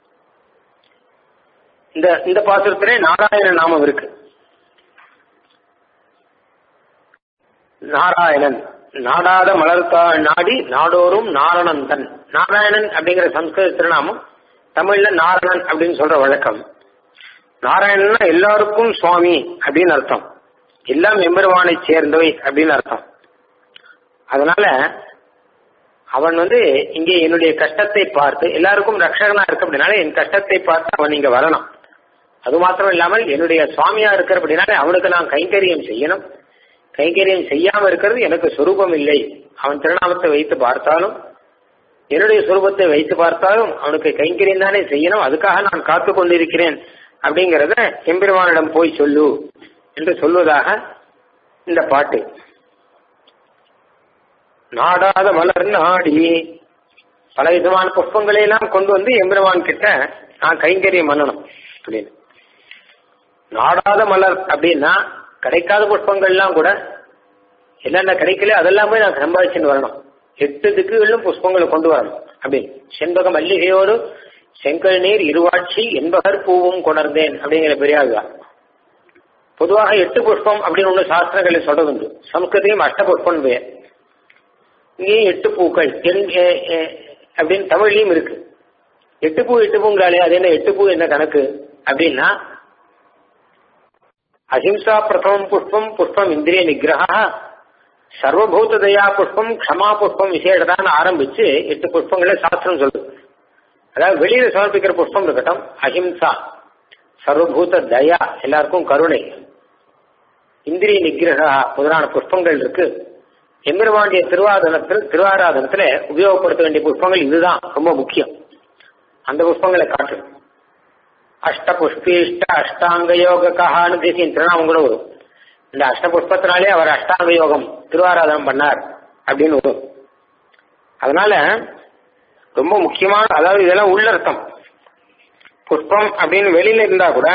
இந்த இந்த பாசுரத்திலே நாராயண நாமம் இருக்கு நாராயணன் நாடாத மலர்த்தாள் நாடி நாடோறும் நாரணந்தன் நாராயணன் அப்படிங்கிற சம்ஸ்கிருத திருநாமம் தமிழ்ல நாரணன் அப்படின்னு சொல்ற வழக்கம் நாராயணன்னா எல்லாருக்கும் சுவாமி அப்படின்னு அர்த்தம் எல்லாம் எம்பெருமானை சேர்ந்தவை அப்படின்னு அர்த்தம் அதனால அவன் வந்து இங்கே என்னுடைய கஷ்டத்தை பார்த்து எல்லாருக்கும் ரட்சகனா இருக்க அப்படின்னால என் கஷ்டத்தை பார்த்து அவன் இங்க வரணும் அது மாத்திரம் இல்லாமல் என்னுடைய சுவாமியா இருக்கிற அப்படின்னாலே அவனுக்கு நான் கைங்கரியம் செய்யணும் கைங்கரியம் செய்யாம இருக்கிறது எனக்கு சொரூபம் இல்லை அவன் திருநாமத்தை வைத்து பார்த்தாலும் என்னுடைய சுரூபத்தை வைத்து பார்த்தாலும் அவனுக்கு கைங்கரியம் தானே செய்யணும் அதுக்காக நான் காத்து கொண்டிருக்கிறேன் அப்படிங்கறத எம்பெருமானிடம் போய் சொல்லு என்று சொல்வதாக இந்த பாட்டு நாடாத மலர் நாடி பல விதமான புஷ்பங்களை எல்லாம் கொண்டு வந்து எம்பெருமான் கிட்ட நான் கைங்கரியம் பண்ணணும் அப்படின்னு நாடாத மலர் அப்படின்னா கிடைக்காத புஷ்பங்கள்லாம் கூட என்னென்ன கிடைக்கல அதெல்லாம் போய் நான் சம்பாதிச்சுன்னு வரணும் எட்டு திக்குகளிலும் புஷ்பங்களை கொண்டு வரணும் அப்படின்னு செண்பக மல்லிகையோடு செங்கல் நீர் இருவாட்சி என்பகர் பூவும் கொணர்ந்தேன் அப்படிங்கிற பெரியாழ்வார் பொதுவாக எட்டு புஷ்பம் அப்படின்னு ஒன்று சாஸ்திரங்களை சொல்றது உண்டு சம்ஸ்கிருதியும் அஷ்ட புஷ்பம் பேர் இங்கேயும் எட்டு பூக்கள் என் எ- எ- அப்படின்னு தமிழ்லயும் இருக்கு எட்டு பூ எட்டு பூங்காலே அது என்ன எட்டு பூ என்ன கணக்கு அப்படின்னா அஹிம்சா பிரதமம் புஷ்பம் புஷ்பம் இந்திரிய நிகிரகா சர்வபூத தயா புஷ்பம் க்ஷமா புஷ்பம் விசேஷதான்னு ஆரம்பிச்சு எட்டு புஷ்பங்களை சாஸ்திரம் சொல்லுது அதாவது வெளியில சமர்ப்பிக்கிற புஷ்பம் இருக்கட்டும் அஹிம்சா சர்வபூத தயா எல்லாருக்கும் கருணை இந்திரிய நிகிரகா முதலான புஷ்பங்கள் இருக்கு எம்பெருமாண்டிய திருவாதனத்தில் திருவாராதனத்துல உபயோகப்படுத்த வேண்டிய புஷ்பங்கள் இதுதான் ரொம்ப முக்கியம் அந்த புஷ்பங்களை காட்டு அஷ்ட புஷ்பீஷ்ட அஷ்டாங்க யோகான்னு தேசிய திருநாமம் கூட வரும் இந்த அஷ்ட புஷ்பத்தினாலே அவர் அஷ்டாங்க யோகம் திருவாராதனம் பண்ணார் அப்படின்னு வரும் அதனால ரொம்ப முக்கியமான அதாவது இதெல்லாம் உள்ளர்த்தம் புஷ்பம் அப்படின்னு வெளியில இருந்தா கூட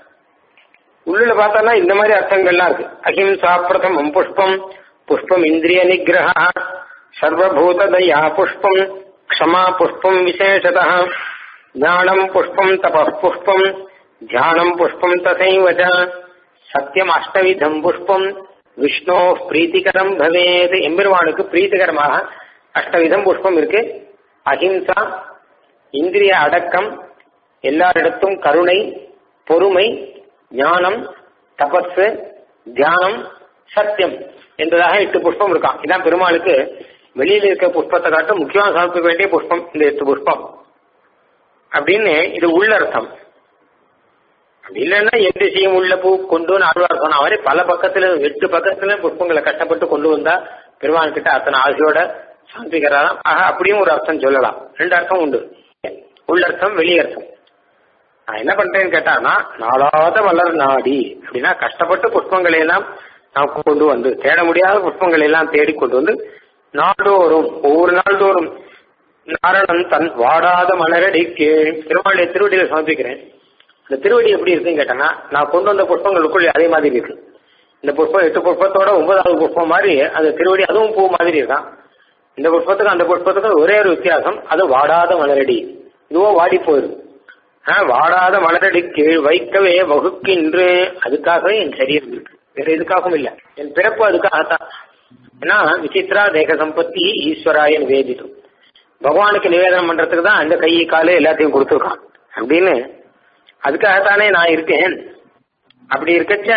உள்ள பார்த்தோம்னா இந்த மாதிரி அர்த்தங்கள்லாம் இருக்கு அஹிம்சா பிரதமம் புஷ்பம் புஷ்பம் இந்திரிய நிகிரக சர்வபூத தயா புஷ்பம் க்ஷமா புஷ்பம் விசேஷத ஞானம் புஷ்பம் தப புஷ்பம் தியானம் புஷ்பம் தசைவ ச சத்தியம் அஷ்டவிதம் புஷ்பம் விஷ்ணோ பிரீத்திகரம் பவேத் எம்பெருமானுக்கு பிரீத்திகரமாக அஷ்டவிதம் புஷ்பம் இருக்கு அஹிம்சா இந்திரிய அடக்கம் எல்லாரிடத்தும் கருணை பொறுமை ஞானம் தபஸ் தியானம் சத்தியம் என்பதாக எட்டு புஷ்பம் இருக்கான் இதான் பெருமாளுக்கு வெளியில இருக்க புஷ்பத்தை காட்டும் முக்கியமாக சமர்ப்பிக்க வேண்டிய புஷ்பம் இந்த எட்டு புஷ்பம் அப்படின்னு இது உள்ளர்த்தம் அப்படி இல்லைன்னா எந்த விஷயம் உள்ள பூ கொண்டு வந்து ஆழ்வார் சொன்ன மாதிரி பல பக்கத்துல எட்டு பக்கத்துல புஷ்பங்களை கஷ்டப்பட்டு கொண்டு வந்தா பெருமாள் கிட்ட அத்தனை ஆசையோட சமர்ப்பிக்கிறாராம் ஆக அப்படியும் ஒரு அர்த்தம் சொல்லலாம் ரெண்டு அர்த்தம் உண்டு உள்ளர்த்தம் வெளியர்த்தம் நான் என்ன பண்றேன்னு கேட்டானா நாளாத மலர் நாடி அப்படின்னா கஷ்டப்பட்டு புஷ்பங்களை எல்லாம் நான் கொண்டு வந்து தேட முடியாத புஷ்பங்களை எல்லாம் தேடி கொண்டு வந்து நாள்தோறும் ஒவ்வொரு நாள்தோறும் நாரணன் தன் வாடாத மலரடிக்கு திருமாவளிய திருவடியில சமர்ப்பிக்கிறேன் இந்த திருவடி எப்படி இருக்குன்னு கேட்டானா நான் கொண்டு வந்த புஷ்பங்களுக்குள் அதே மாதிரி இருக்கு இந்த புஷ்பம் எட்டு புஷ்பத்தோட ஒன்பதாவது புஷ்பம் மாதிரி அந்த திருவடி அதுவும் பூ மாதிரி இருக்கான் இந்த புஷ்பத்துக்கு அந்த புஷ்பத்துக்கு ஒரே ஒரு வித்தியாசம் அது வாடாத மலரடி இதுவும் வாடி போயிருக்கு ஆ, வாடாத மலரடி கீழ் வைக்கவே வகுக்கின்று அதுக்காகவே என் சரீரம் இருக்கு வேற எதுக்காகவும் இல்ல என் பிறப்பு அதுக்காகத்தான் ஏன்னா விசித்ரா தேக சம்பத்தி ஈஸ்வராய நிவேதிதம் பகவானுக்கு நிவேதனம் பண்றதுக்கு தான் அந்த கை காலு எல்லாத்தையும் கொடுத்துருக்கான் அப்படின்னு அதுக்காகத்தானே நான் இருக்கேன் அப்படி இருக்கச்ச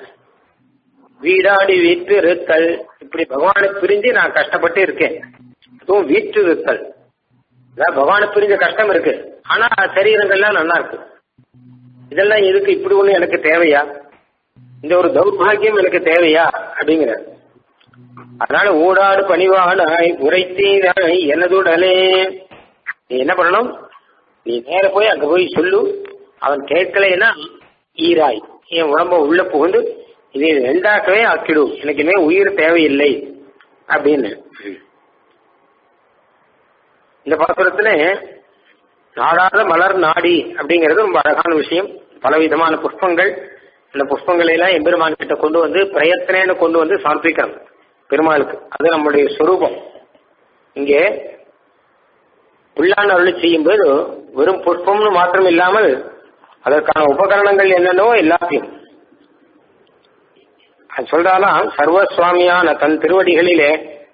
வீடாடி வீட்டு இருத்தல் இப்படி பகவானை பிரிஞ்சு நான் கஷ்டப்பட்டு இருக்கேன் அதுவும் வீட்டு இருத்தல் அதான் பகவானை பிரிஞ்ச கஷ்டம் இருக்கு ஆனா சரீரங்கள்லாம் நல்லா இருக்கு இதெல்லாம் எதுக்கு இப்படி ஒண்ணு எனக்கு தேவையா இந்த ஒரு தௌர்பாகியம் எனக்கு தேவையா அப்படிங்கிற அதனால ஊடாடு பணிவானாய் உரைத்தீனாய் எனதுடனே நீ என்ன பண்ணணும் நீ நேர போய் அங்க போய் சொல்லு அவன் கேட்கலைன்னா ஈராய் என் உடம்ப உள்ள புகுந்து இதை ரெண்டாக்கவே ஆக்கிடு எனக்கு இனிமே உயிர் தேவையில்லை அப்படின்னு இந்த பாசுரத்துல நாடாத மலர் நாடி அப்படிங்கிறது ரொம்ப அழகான விஷயம் பலவிதமான புஷ்பங்கள் இந்த புஷ்பங்களை எல்லாம் எம்பெருமான் கிட்ட கொண்டு வந்து பிரயத்தனேன்னு கொண்டு வந்து சமர்ப்பிக்கணும் பெருமாளுக்கு அது நம்முடைய சொரூபம் இங்கே புல்லான் அருளி செய்யும்போது வெறும் புஷ்பம்னு மாத்திரம் இல்லாமல் அதற்கான உபகரணங்கள் என்னென்னவோ எல்லாத்தையும் அது சொல்றாலாம் சர்வசுவாமியான தன் திருவடிகளிலே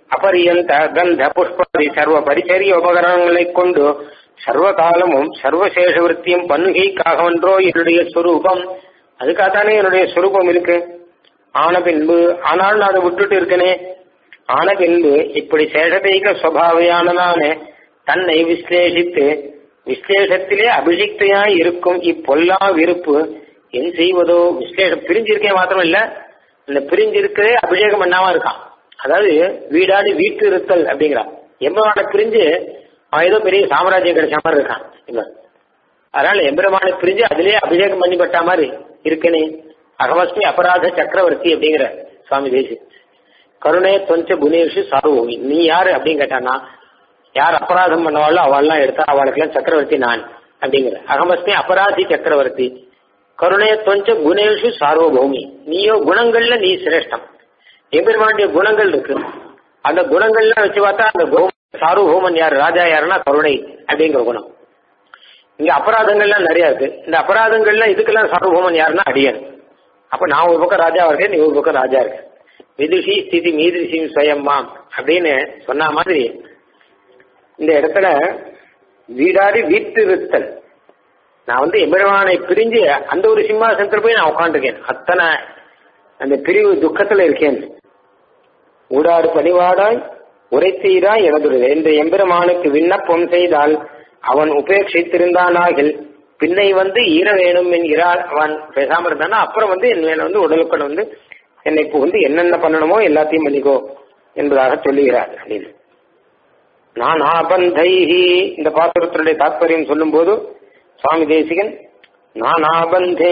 அபரியந்த கந்த புஷ்பாதி சர்வ பரிச்சரிய உபகரணங்களை கொண்டு சர்வ காலமும் சர்வசேஷ விருத்தியும் பண்ணுகைக்காகவன்றோ என்னுடைய சொரூபம் அதுக்காகத்தானே என்னுடைய சொரூபம் இருக்கு ஆன பின்பு ஆனால் நான் அதை விட்டுட்டு இருக்கனே ஆன பின்பு இப்படி சேஷதைக சுவாவையானதான தன்னை விஸ்லேஷித்து விஸ்லேஷத்திலே அபிஷிக்தையாய் இருக்கும் இப்பொல்லா விருப்பு என் செய்வதோ விஸ்லேஷம் பிரிஞ்சிருக்கே மாத்திரம் இல்ல இந்த பிரிஞ்சிருக்கே அபிஷேகம் பண்ணாம இருக்கான் அதாவது வீடாடி வீட்டு இருத்தல் அப்படிங்கிறான் எம்பெருமான பிரிஞ்சு அவன் ஏதோ பெரிய சாம்ராஜ்யம் கிடைச்ச மாதிரி இருக்கான் இவன் அதனால எம்பெருமான பிரிஞ்சு அதுலயே அபிஷேகம் பண்ணிப்பட்ட மாதிரி இருக்கனே அகமஸ்மி அபராத சக்கரவர்த்தி அப்படிங்கிற சுவாமி தேசி கருணே தொஞ்ச குணேஷு சார்வோமி நீ யாரு அப்படின்னு கேட்டானா யார் அபராதம் பண்ணவாளோ அவள்லாம் எடுத்தா அவளுக்கெல்லாம் சக்கரவர்த்தி நான் அப்படிங்கிற அகமஸ்மி அபராதி சக்கரவர்த்தி கருணே தொஞ்ச குணேஷு சார்வபௌமி நீயோ குணங்கள்ல நீ சிரேஷ்டம் எம்பெருமானுடைய குணங்கள் இருக்கு அந்த குணங்கள்லாம் வச்சு பார்த்தா அந்த சார்வபௌமன் யார் ராஜா யாருன்னா கருணை அப்படிங்கிற குணம் இங்க அபராதங்கள்லாம் நிறைய இருக்கு இந்த அபராதங்கள்லாம் இதுக்கெல்லாம் சார்வபௌமன் யாருன்னா அடியன் அப்ப நான் ஒரு பக்கம் ராஜாவா இருக்கேன் நீ ஒரு பக்கம் ராஜா இருக்க விதுஷி ஸ்திதி மீதிருஷின் சுயம்மாம் அப்படின்னு சொன்ன மாதிரி இந்த இடத்துல வீடாடி வீட்டிருத்தல் நான் வந்து எம்பெருமானை பிரிஞ்சு அந்த ஒரு சிம்மாசனத்தில் போய் நான் உட்காந்துருக்கேன் அத்தனை அந்த பிரிவு துக்கத்துல இருக்கேன் ஊடாடு பணிவாடாய் உரைத்தீராய் எனதுருது இந்த எம்பெருமானுக்கு விண்ணப்பம் செய்தால் அவன் உபேட்சித்திருந்தானாகில் பின்னை வந்து ஈர வேணும் என்கிறார் அவன் பேசாம இருந்தானா அப்புறம் வந்து என் மேல வந்து உடலுக்கன் வந்து என்னை புகுந்து என்னென்ன பண்ணணுமோ எல்லாத்தையும் பண்ணிக்கோ என்பதாக சொல்லுகிறார் அப்படின்னு நான் ஆபந்தைஹி இந்த பாசுரத்தினுடைய தாற்பயம் சொல்லும் போது சுவாமி தேசிகன் நான் ஆபந்தே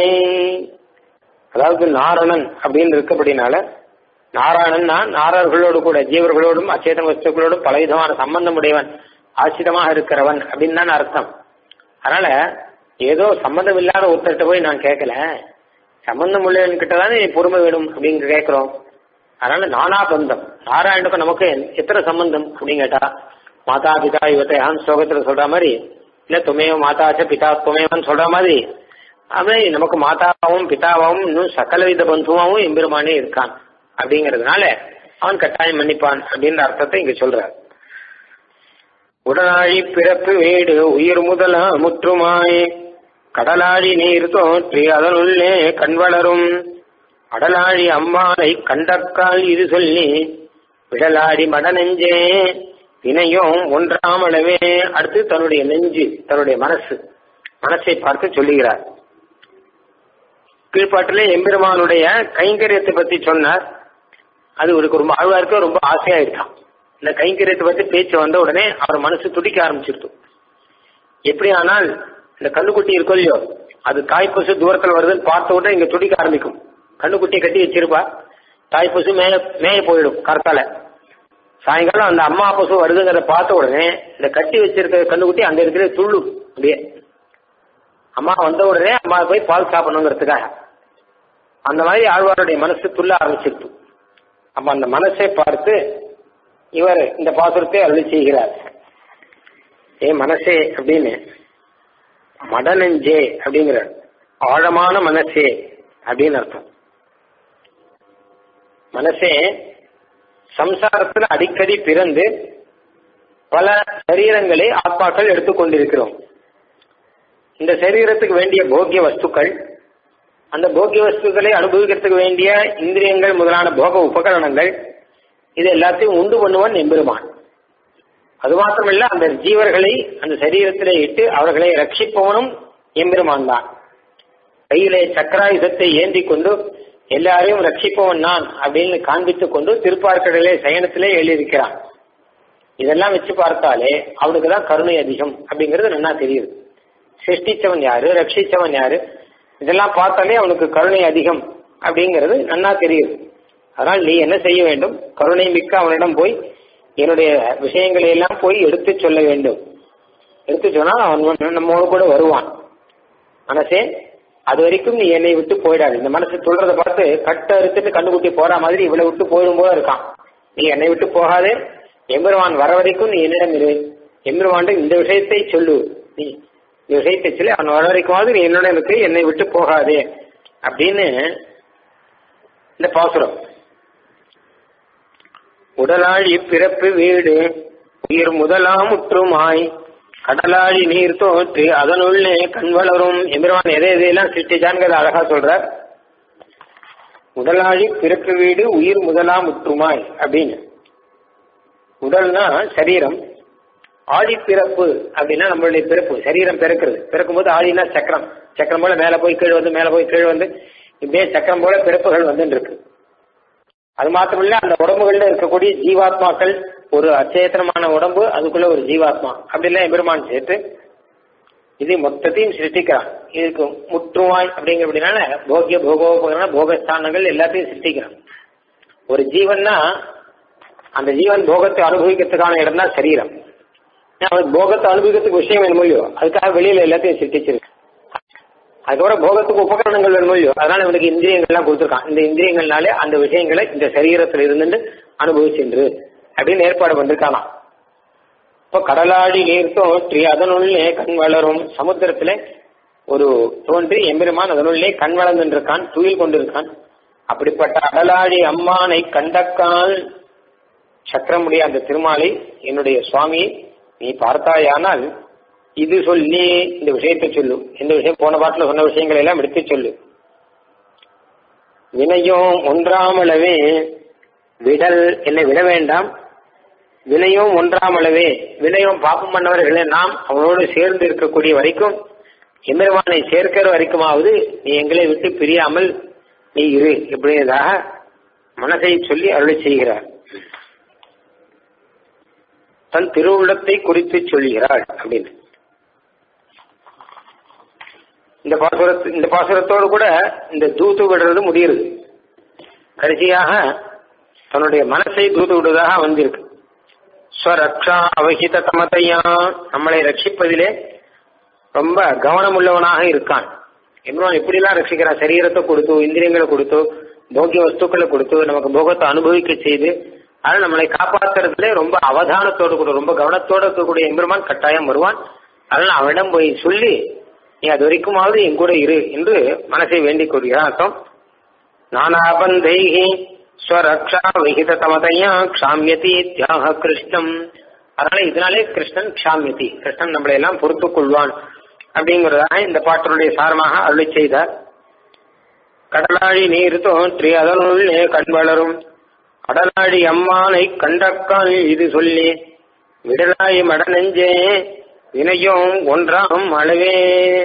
அதாவது நாரணன் அப்படின்னு இருக்கப்படினால நாராயணன்னா நாரர்களோடு கூட ஜீவர்களோடும் அச்சேதன வஸ்துக்களோடும் பலவிதமான சம்பந்தம் உடையவன் ஆசிரியமாக இருக்கிறவன் அப்படின்னு தான் அர்த்தம் அதனால ஏதோ சம்பந்தம் இல்லாத ஒருத்தர்கிட்ட போய் நான் கேட்கல சம்பந்தம் உள்ளவன் கிட்ட தானே பொறுமை வேணும் அப்படின்னு கேட்கிறோம் அதனால நானா பந்தம் நாராயணுக்கும் நமக்கு எத்தனை சம்பந்தம் அப்படின்னு கேட்டா மாதா பிதா இவத்தை ஆன் ஸ்லோகத்துல சொல்ற மாதிரி இல்ல துமையோ மாதாச்ச பிதா துமையவன் சொல்ற மாதிரி அது நமக்கு மாதாவாவும் பிதாவாவும் இன்னும் சகலவித பந்துவாவும் எம்பெருமானே இருக்கான் அப்படிங்கறதுனால அவன் கட்டாயம் மன்னிப்பான் அப்படின்ற அர்த்தத்தை இங்க சொல்றார் உடனாழி பிறப்பு வீடு உயிர் முதல முற்றுமாய் கடலாழி நீர் தோற்றி அதனுள்ளே கண்வளரும் அடலாழி அம்மானை கண்டக்கால் இது சொல்லி விடலாடி மடநெஞ்சே வினையும் ஒன்றாமளவே அடுத்து தன்னுடைய நெஞ்சு தன்னுடைய மனசு மனசை பார்த்து சொல்லுகிறார் கீழ்பாட்டிலே எம்பெருமானுடைய கைங்கரியத்தை பத்தி சொன்னார் அது இவருக்கு ரொம்ப ஆழ்வாருக்கு ரொம்ப ஆசையா இருக்கான் இந்த கைங்கரியத்தை பத்தி பேச்சு வந்த உடனே அவர் மனசு துடிக்க ஆரம்பிச்சிருத்து எப்படி ஆனால் இந்த கண்ணுக்குட்டி இருக்கோ இல்லையோ அது தாய்ப்பசு தூரத்தில் வருதுன்னு பார்த்த உடனே இங்க துடிக்க ஆரம்பிக்கும் கண்ணுக்குட்டியை கட்டி வச்சிருப்பா தாய்ப்பசு மேய மேய போயிடும் கரத்தால சாயங்காலம் அந்த அம்மா பசு வருதுங்கிறத பார்த்த உடனே இந்த கட்டி வச்சிருக்க கண்ணுக்குட்டி அந்த இடத்துல துள்ளும் அப்படியே அம்மா வந்த உடனே அம்மா போய் பால் சாப்பிடணுங்கிறதுக்காக அந்த மாதிரி ஆழ்வாருடைய மனசு துள்ள ஆரம்பிச்சிருச்சு அப்ப அந்த மனசை பார்த்து இவர் இந்த பாசுரத்தை அருளி செய்கிறார் ஏ மனசே அப்படின்னு மடநெஞ்சே அப்படிங்கிறார் ஆழமான மனசே அப்படின்னு அர்த்தம் மனசே சம்சாரத்தில் அடிக்கடி பிறந்து பல சரீரங்களை ஆத்மாக்கள் எடுத்துக்கொண்டிருக்கிறோம் இந்த சரீரத்துக்கு வேண்டிய போக்கிய வஸ்துக்கள் அந்த போக்கிய வஸ்துக்களை அனுபவிக்கிறதுக்கு வேண்டிய இந்திரியங்கள் முதலான போக உபகரணங்கள் இது எல்லாத்தையும் உண்டு பண்ணுவன் எம்பெருமான் அது மாத்திரமல்ல அந்த ஜீவர்களை அந்த சரீரத்திலே இட்டு அவர்களை ரட்சிப்பவனும் எம்பெருமான் தான் கையிலே சக்கராயுதத்தை ஏந்தி கொண்டு எல்லாரையும் ரட்சிப்பவன் நான் அப்படின்னு காண்பித்துக் கொண்டு திருப்பார்க்கடலே சயனத்திலே எழுதியிருக்கிறான் இதெல்லாம் வச்சு பார்த்தாலே அவனுக்கு தான் கருணை அதிகம் அப்படிங்கிறது நல்லா தெரியுது சிருஷ்டிச்சவன் யாரு ரட்சிச்சவன் யாரு இதெல்லாம் பார்த்தாலே அவனுக்கு கருணை அதிகம் அப்படிங்கிறது நன்னா தெரியுது அதனால் நீ என்ன செய்ய வேண்டும் கருணை மிக்க அவனிடம் போய் என்னுடைய விஷயங்களை எல்லாம் போய் எடுத்து சொல்ல வேண்டும் எடுத்து சொன்னால் அவன் நம்மோடு கூட வருவான் மனசே அது வரைக்கும் நீ என்னை விட்டு போயிடாது இந்த மனசு சொல்றத பார்த்து கட்ட அறுத்துட்டு கண்டுகுட்டி போற மாதிரி இவளை விட்டு போயிடும் போல இருக்கான் நீ என்னை விட்டு போகாதே எம்பெருமான் வர வரைக்கும் நீ என்னிடம் இரு எம்பெருமான் இந்த விஷயத்தை சொல்லு நீ இந்த விஷயத்தை சொல்லி அவன் வர வரைக்குமாவது நீ என்னோட இருக்கு என்னை விட்டு போகாதே அப்படின்னு இந்த பாசுரம் உடலாழி பிறப்பு வீடு உயிர் முதலாம் முற்றுமாய் கடலாழி நீர் தோற்று அதனுள்ளே கண் வளரும் எம்பெருமான் எதை எதையெல்லாம் சிருஷ்டிச்சான்ங்கிறத அழகா சொல்றார் உடலாழி பிறப்பு வீடு உயிர் முதலாம் முற்றுமாய் அப்படின்னு உடல்னா சரீரம் ஆழி பிறப்பு அப்படின்னா நம்மளுடைய பிறப்பு சரீரம் பிறக்கிறது பிறக்கும் போது ஆழினா சக்கரம் சக்கரம் போல மேல போய் கீழ் வந்து மேல போய் கீழ் வந்து இப்படியே சக்கரம் போல பிறப்புகள் வந்து இருக்கு அது மாத்திரமில்ல அந்த உடம்புகள்ல இருக்கக்கூடிய ஜீவாத்மாக்கள் ஒரு அச்சேத்தனமான உடம்பு அதுக்குள்ள ஒரு ஜீவாத்மா அப்படிலாம் எம்பெருமான் சேர்த்து இது மொத்தத்தையும் சிருஷ்டிக்கிறான் இதுக்கு முற்றுவாய் அப்படிங்கிற அப்படின்னால போகிய போகோபகரண போகஸ்தானங்கள் எல்லாத்தையும் சிருஷ்டிக்கிறான் ஒரு ஜீவன்னா அந்த ஜீவன் போகத்தை அனுபவிக்கிறதுக்கான இடம் தான் சரீரம் அவன் போகத்தை அனுபவிக்கிறதுக்கு விஷயம் வேணும் இல்லையோ அதுக்காக வெளியில எல்லாத்தையும் சிருஷ்டிச்சிருக்கு அதுக்கப்புறம் போகத்துக்கு உபகரணங்கள் வேணும் இல்லையோ அதனால இவனுக்கு இந்திரியங்கள்லாம் கொடுத்துருக்கான் இந்த இந்திரியங்கள்னாலே அந்த விஷயங்களை இந்த சரீரத்தில் இருந்துட்டு அனுபவிச்சென்று அப்படின்னு ஏற்பாடு பண்ணிருக்கானா இப்போ கடலாடி நீர் தோன்றி அதனுள்ளே கண் வளரும் சமுத்திரத்துல ஒரு தோன்றி எம்பெருமான் அதனுள்ளே கண் வளர்ந்து இருக்கான் துயில் கொண்டிருக்கான் அப்படிப்பட்ட அடலாடி அம்மானை கண்டக்கால் சக்கரமுடைய அந்த திருமாலை என்னுடைய சுவாமி நீ பார்த்தாயானால் இது சொல்லி இந்த விஷயத்தை சொல்லு இந்த விஷயம் போன பாட்டில் சொன்ன விஷயங்களை எல்லாம் எடுத்து சொல்லு வினையும் ஒன்றாமளவே விடல் என்னை விட வேண்டாம் வினையும் ஒன்றாமளவே வினையும் பாப்பம் பண்ணவர்களே நாம் அவனோடு சேர்ந்து இருக்கக்கூடிய வரைக்கும் எம்பெருமானை சேர்க்கிற வரைக்குமாவது நீ எங்களை விட்டு பிரியாமல் நீ இரு இப்படியதாக மனதை சொல்லி அருளை செய்கிறார் தன் திருவுள்ளத்தை குறித்து சொல்கிறாள் அப்படின்னு இந்த பாசுரத்து இந்த பாசுரத்தோடு கூட இந்த தூத்து விடுறது முடியுது கடைசியாக தன்னுடைய மனசை தூத்து விடுவதாக வந்திருக்கு ஸ்வரக்ஷா அவகித தமதையா நம்மளை ரட்சிப்பதிலே ரொம்ப கவனம் உள்ளவனாக இருக்கான் எம்பெருமான் எப்படிலாம் ரட்சிக்கிறான் சரீரத்தை கொடுத்து இந்திரியங்களை கொடுத்து போக்கிய வஸ்துக்களை கொடுத்து நமக்கு போகத்தை அனுபவிக்க செய்து அதனால நம்மளை காப்பாத்துறதுல ரொம்ப அவதானத்தோடு கூட ரொம்ப கவனத்தோட இருக்கக்கூடிய எம்பெருமான் கட்டாயம் வருவான் அதனால அவனிடம் போய் சொல்லி நீ அது வரைக்குமாவது என் கூட இரு என்று மனசை வேண்டிக் கொள்கிறான் அர்த்தம் நானாபந்தைகி ஸ்வரக்ஷா விகித தமதையா க்ஷாமியதி தியாக கிருஷ்ணம் அதனால இதனாலே கிருஷ்ணன் க்ஷாமியதி கிருஷ்ணன் நம்மளை எல்லாம் பொறுத்துக் கொள்வான் அப்படிங்கிறதாக இந்த பாட்டினுடைய சாரமாக அருளி செய்தார் கடலாழி நீர் தோன்றி அதனுள்ளே கண் வளரும் கடலாடி அம்மானை கண்டக்கால் இது சொல்லி விடலாய் மட நெஞ்சே வினையும் ஒன்றாம் அளவே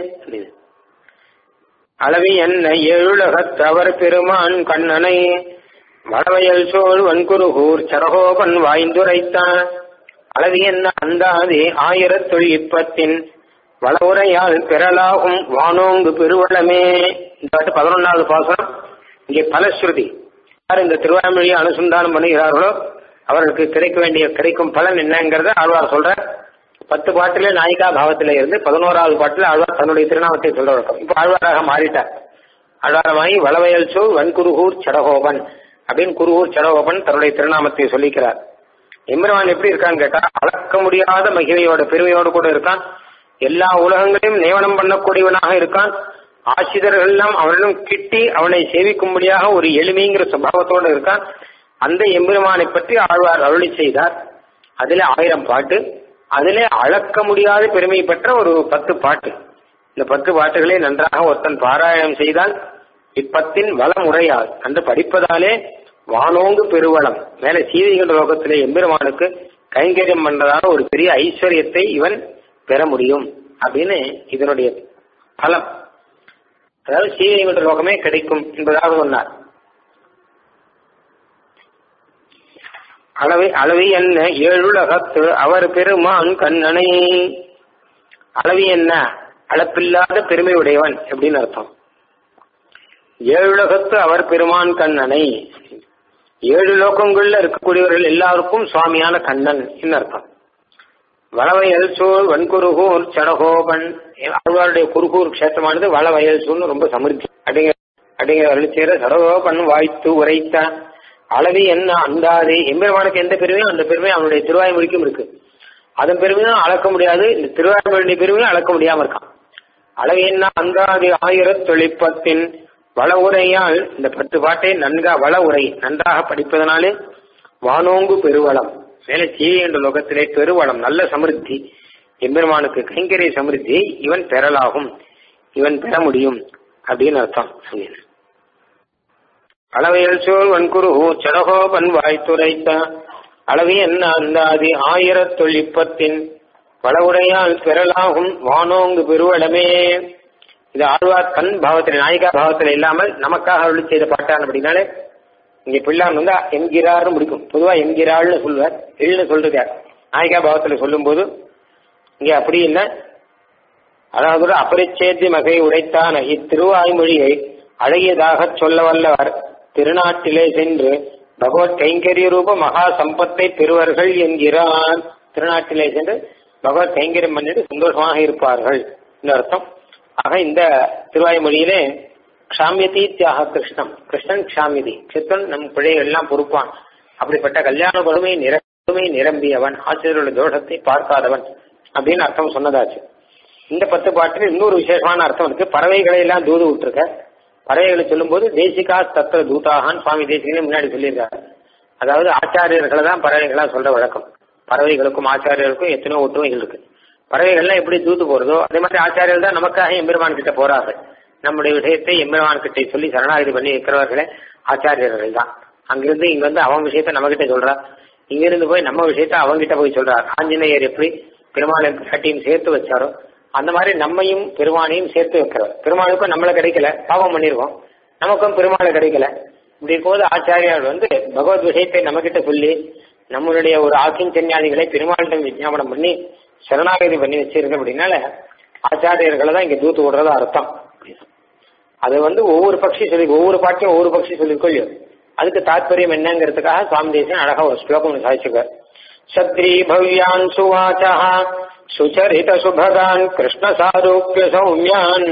அளவி என்ன ஏழுலகத் அவர் பெருமான் கண்ணனை வடவயல் சோழ் வன்குருகூர் சரகோபன் வாய்ந்துரைத்தான் அளவி என்ன அந்தாதி ஆயிரத்தொழி இப்பத்தின் வளவுரையால் பெறலாகும் வானோங்கு பெருவளமே இந்த பாட்டு பதினொன்னாவது பாசனம் இங்கே பலஸ்ருதி யார் இந்த திருவாய்மொழியை அனுசந்தானம் பண்ணுகிறார்களோ அவர்களுக்கு கிடைக்க வேண்டிய கிடைக்கும் பலன் என்னங்கிறத ஆழ்வார் சொல்ற பத்து பாட்டிலே நாயிகா பாவத்தில இருந்து பதினோராவது பாட்டில் ஆழ்வார் தன்னுடைய திருநாமத்தை சொல்ல வழக்கம் இப்போ ஆழ்வாராக மாறிட்டார் ஆழ்வாரமாகி வளவயல் சோ வன்குருகூர் சடகோபன் அப்படின்னு குருகூர் சடகோபன் தன்னுடைய திருநாமத்தை சொல்லிக்கிறார் எம்பெருமான் எப்படி இருக்கான்னு கேட்டா அளக்க முடியாத மகிமையோட பெருமையோடு கூட இருக்கான் எல்லா உலகங்களையும் நியமனம் பண்ணக்கூடியவனாக இருக்கான் ஆசிரியர்கள் எல்லாம் அவனிடம் கிட்டி அவனை சேவிக்கும்படியாக ஒரு எளிமைங்கிற சுபாவத்தோடு இருக்கான் அந்த எம்பெருமானை பற்றி ஆழ்வார் அருளி செய்தார் அதிலே ஆயிரம் பாட்டு அதிலே அளக்க முடியாத பெருமை பெற்ற ஒரு பத்து பாட்டு இந்த பத்து பாட்டுகளை நன்றாக ஒருத்தன் பாராயணம் செய்தால் இப்பத்தின் வளம் உரையால் அன்று படிப்பதாலே வானோங்கு பெருவளம் மேல சீதைகள் லோகத்திலே எம்பெருமானுக்கு கைங்கரியம் பண்றதான ஒரு பெரிய ஐஸ்வர்யத்தை இவன் பெற முடியும் அப்படின்னு இதனுடைய பலம் அதாவது சீதைகள் லோகமே கிடைக்கும் என்பதாக சொன்னார் அளவை அளவி என்ன ஏழுலகத்து அவர் பெருமான் கண்ணனை அளவி என்ன அளப்பில்லாத பெருமை உடையவன் எப்படின்னு அர்த்தம் ஏழுலகத்து அவர் பெருமான் கண்ணனை ஏழு லோகங்கள்ல இருக்கக்கூடியவர்கள் எல்லாருக்கும் சுவாமியான கண்ணன் அர்த்தம் வளவயல் சூழ் வன்குருகூர் சடகோபன் அவருடைய குருகூர் கஷேத்திரமானது வளவயல் சூழ்னு ரொம்ப சமிருத்தி அப்படிங்கிற அப்படிங்கிற அருளிச்சேர சடகோபன் வாய்த்து உரைத்த அளவி என்ன அந்தாது எம்பெருமானுக்கு எந்த பெருமையும் அந்த பெருமை அவனுடைய திருவாய்மொழிக்கும் இருக்கு அதன் பெருமையும் அளக்க முடியாது இந்த திருவாய்மொழி பெருமையும் அளக்க முடியாம இருக்கான் அளவி என்ன அந்தாது ஆயிர தொழிற்பத்தின் வள உரையால் இந்த பத்து பாட்டை நன்கா வள உரை நன்றாக படிப்பதனாலே வானோங்கு பெருவளம் மேலே சீ என்ற லோகத்திலே பெருவளம் நல்ல சமிருத்தி எம்பெருமானுக்கு கைங்கரிய சமிருத்தியை இவன் பெறலாகும் இவன் பெற முடியும் அப்படின்னு அர்த்தம் சொன்னேன் அளவையல் சோல் வன்குரு சடகோபன் வாய்த்துரைத்த அளவி என்ன அந்தாதி ஆயிரத்துள் இப்பத்தின் வளவுடையால் பெறலாகும் வானோங்கு பெருவளமே இது ஆழ்வார் கண் பாவத்தில் நாயிகா பாவத்தில் இல்லாமல் நமக்காக அருளி செய்த பாட்டான் அப்படின்னாலே இங்க பிள்ளான் வந்து என்கிறாரும் முடிக்கும் பொதுவா என்கிறாள்னு சொல்லுவார் எள்னு சொல்றது நாயிகா பாவத்துல சொல்லும் போது இங்க அப்படி இல்லை அதாவது அபரிச்சேத்தி மகை உடைத்தான இத்திருவாய்மொழியை அழகியதாக சொல்ல வல்லவர் திருநாட்டிலே சென்று பகவத் கைங்கரிய ரூப மகா சம்பத்தை பெறுவர்கள் என்கிறார் திருநாட்டிலே சென்று பகவத் கைங்கரியம் பண்ணிட்டு சந்தோஷமாக இருப்பார்கள் இந்த அர்த்தம் ஆக இந்த திருவாய்மொழியிலே க்ஷாமியதி தியாக கிருஷ்ணம் கிருஷ்ணன் க்ஷாமியதி கிருஷ்ணன் நம் பிழைகள் எல்லாம் பொறுப்பான் அப்படிப்பட்ட கல்யாண கொடுமை நிரம்புமை நிரம்பியவன் ஆசிரியருடைய தோஷத்தை பார்க்காதவன் அப்படின்னு அர்த்தம் சொன்னதாச்சு இந்த பத்து பாட்டில் இன்னொரு விசேஷமான அர்த்தம் இருக்கு பறவைகளை எல்லாம் தூது விட்டுருக்க பறவைகளை சொல்லும்போது தேசிகா தத்திர தூதாகான் சுவாமி தேசிகனே முன்னாடி சொல்லியிருக்காரு அதாவது ஆச்சாரியர்களை தான் பறவைகளா சொல்ற வழக்கம் பறவைகளுக்கும் ஆச்சாரியர்களுக்கும் எத்தனையோ ஒற்றுமைகள் இருக்கு பறவைகள்லாம் எப்படி தூத்து போறதோ அதே மாதிரி ஆச்சாரியர்கள் தான் நமக்காக எம்பெருமான் கிட்ட போறார்கள் நம்முடைய விஷயத்தை எம்பெருமான் கிட்ட சொல்லி சரணாகதி பண்ணி இருக்கிறவர்களே ஆச்சாரியர்கள் தான் அங்கிருந்து இங்க வந்து அவன் விஷயத்த நம்ம கிட்ட சொல்றா இங்கிருந்து போய் நம்ம விஷயத்த அவங்கிட்ட போய் சொல்றார் ஆஞ்சநேயர் எப்படி பெருமாளை கட்டியும் சேர்த்து வச்சாரோ அந்த மாதிரி நம்மையும் பெருமானையும் சேர்த்து வைக்கிறவர் பெருமாளுக்கும் நம்மள கிடைக்கல பாவம் பண்ணிருக்கோம் நமக்கும் பெருமாளை கிடைக்கல இப்படி இருக்கும்போது ஆச்சாரியார் வந்து பகவத் விஷயத்தை நம்ம கிட்ட சொல்லி நம்மளுடைய ஒரு ஆக்கின் சென்னியாதிகளை பெருமாளிடம் விஜாபனம் பண்ணி சரணாகதி பண்ணி வச்சிருக்க அப்படின்னால ஆச்சாரியர்களை தான் இங்க தூத்து விடுறதா அர்த்தம் அது வந்து ஒவ்வொரு பட்சி சொல்லி ஒவ்வொரு பாட்டியும் ஒவ்வொரு பட்சி சொல்லிக்கொள்ளு அதுக்கு தாத்பரியம் என்னங்கிறதுக்காக சுவாமி தேசன் அழகா ஒரு ஸ்லோகம் சாதிச்சுக்கார் சத்ரி பவ்யான் சுவாச்சா சுச்சரித சுபகான் கிருஷ்ண சாரூப்பிய சௌமியான்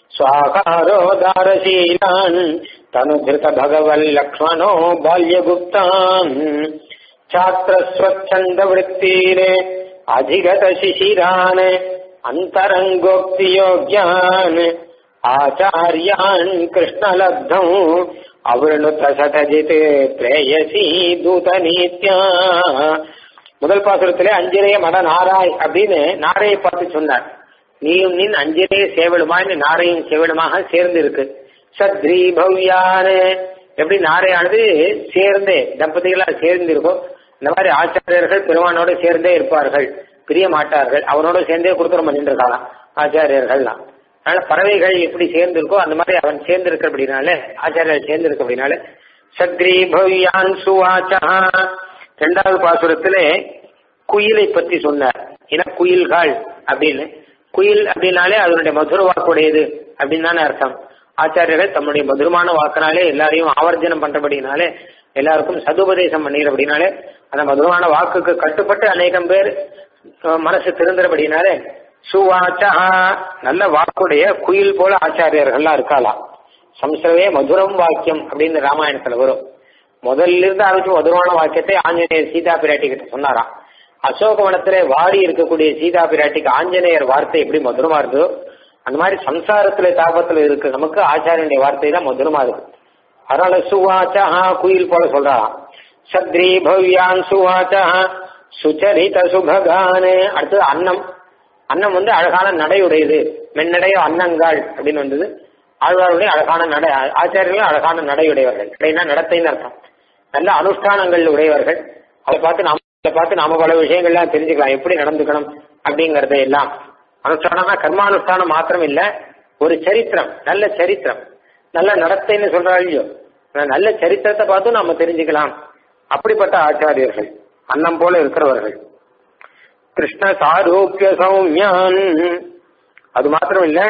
स्वाकारोदारशीलान् तनुभृत भगवन् लक्ष्मणो बाल्यगुप्तान् छात्रस्वच्छन्दवृत्तीरे अधिगत शिशिरान् अन्तरङ्गोक्तियोग्यान् आचार्यान् कृष्णलब्धौ अवृणुत सतजित् प्रेयसी दूतनीत्या முதல் பாசுரத்திலே அஞ்சிரைய மட நாராய் அப்படின்னு நாரையை பார்த்து சொன்னார் நீயும் நின் அஞ்சிரைய சேவலுமாய் நாரையும் சேவலுமாக சேர்ந்து இருக்கு சத்ரி பவ்யானு எப்படி நாரையானது சேர்ந்தே தம்பதிகளா சேர்ந்து இருக்கும் இந்த மாதிரி ஆச்சாரியர்கள் பெருமானோட சேர்ந்தே இருப்பார்கள் பிரிய மாட்டார்கள் அவனோட சேர்ந்தே கொடுக்குற பண்ணிட்டு இருக்கலாம் ஆச்சாரியர்கள்லாம் அதனால பறவைகள் எப்படி சேர்ந்து இருக்கோ அந்த மாதிரி அவன் சேர்ந்து இருக்க அப்படின்னால ஆச்சாரியர்கள் சேர்ந்து இருக்க அப்படின்னால சத்ரி பவ்யான் சுவாச்சா ரெண்டாவது பாசுரத்திலே குயிலை பத்தி சொன்னார் ஏன்னா குயில்கள் அப்படின்னு குயில் அப்படின்னாலே அதனுடைய மதுர வாக்குடையது அப்படின்னு தானே அர்த்தம் ஆச்சாரியர்கள் தம்முடைய மதுரமான வாக்கினாலே எல்லாரையும் ஆவர்ஜனம் பண்றபடினாலே எல்லாருக்கும் சதுபதேசம் பண்ணிடுறபடினாலே அந்த மதுரமான வாக்குக்கு கட்டுப்பட்டு அநேகம் பேர் மனசு திருந்துறபடினாலே சுவாச்சா நல்ல வாக்குடைய குயில் போல ஆச்சாரியர்கள்லாம் இருக்காளாம் சம்ஸ்கிருவே மதுரம் வாக்கியம் அப்படின்னு ராமாயணத்துல வரும் முதல்ல இருந்து ஆரம்பிச்சு மதுரமான வாக்கியத்தை ஆஞ்சநேயர் சீதா பிராட்டி கிட்ட சொன்னாராம் அசோகவனத்திலே வாடி இருக்கக்கூடிய சீதா பிராட்டிக்கு ஆஞ்சநேயர் வார்த்தை எப்படி மதுரமா இருந்ததோ அந்த மாதிரி சம்சாரத்துல தாபத்துல இருக்கு நமக்கு ஆச்சாரியனுடைய வார்த்தை தான் மதுரமா இருக்கு அதனால சுவாச்சா குயில் போல சொல்றான் சத்ரி பவ்யான் சுவாச்சா சுச்சரித சுபகானு அடுத்தது அன்னம் அன்னம் வந்து அழகான நடையுடையது மென்னடைய அன்னங்கள் அப்படின்னு வந்தது ஆழ்வாருடைய அழகான நடை ஆச்சாரியர்களும் அழகான நடையுடையவர்கள் நடைனா நடத்தைன்னு அர்த்தம் நல்ல அனுஷ்டானங்கள் உடையவர்கள் அதை பார்த்து நாம அதை பார்த்து நாம பல விஷயங்கள்லாம் தெரிஞ்சுக்கலாம் எப்படி நடந்துக்கணும் அப்படிங்கறத எல்லாம் அனுஷ்டானம்னா கர்மானுஷ்டானம் மாத்திரம் இல்ல ஒரு சரித்திரம் நல்ல சரித்திரம் நல்ல நடத்தைன்னு சொல்றாங்க நல்ல சரித்திரத்தை பார்த்து நாம தெரிஞ்சுக்கலாம் அப்படிப்பட்ட ஆச்சாரியர்கள் அன்னம் போல இருக்கிறவர்கள் கிருஷ்ண சாரூபிய சௌமியான் அது மாத்திரம் இல்ல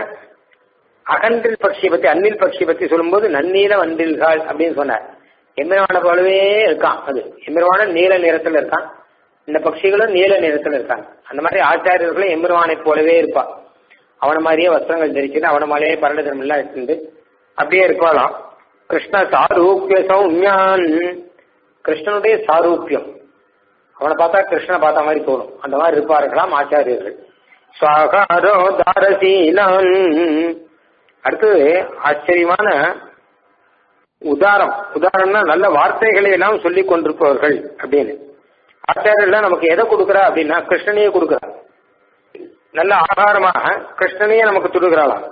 அகன்றில் பட்சியை பத்தி அன்னில் பட்சியை பத்தி சொல்லும்போது நன்னீல வண்டில்கள் அப்படின்னு சொன்னார் எம்பெருமான போலவே இருக்கான் அது எம்பெருமான நீல நிறத்துல இருக்கான் இந்த பட்சிகளும் நீல நிறத்துல இருக்காங்க அந்த மாதிரி ஆச்சாரியர்களும் எம்பெருமானை போலவே இருப்பா அவன மாதிரியே வஸ்திரங்கள் தரிச்சுட்டு அவன மாதிரியே பரடதனம் எல்லாம் எடுத்துட்டு அப்படியே இருக்கலாம் கிருஷ்ண சாரூபிய சௌமியான் கிருஷ்ணனுடைய சாரூபியம் அவனை பார்த்தா கிருஷ்ணனை பார்த்த மாதிரி தோணும் அந்த மாதிரி இருப்பார்களாம் ஆச்சாரியர்கள் சுவாகாரோ தாரசீலான் அடுத்தது ஆச்சரியமான உதாரம் உதாரணம்னா நல்ல வார்த்தைகளை எல்லாம் சொல்லி கொண்டிருப்பவர்கள் அப்படின்னு ஆச்சாரியர்லாம் நமக்கு எதை கொடுக்குறா அப்படின்னா கிருஷ்ணனையே கொடுக்குறா நல்ல ஆகாரமாக கிருஷ்ணனையே நமக்கு துடுகிறாளாம்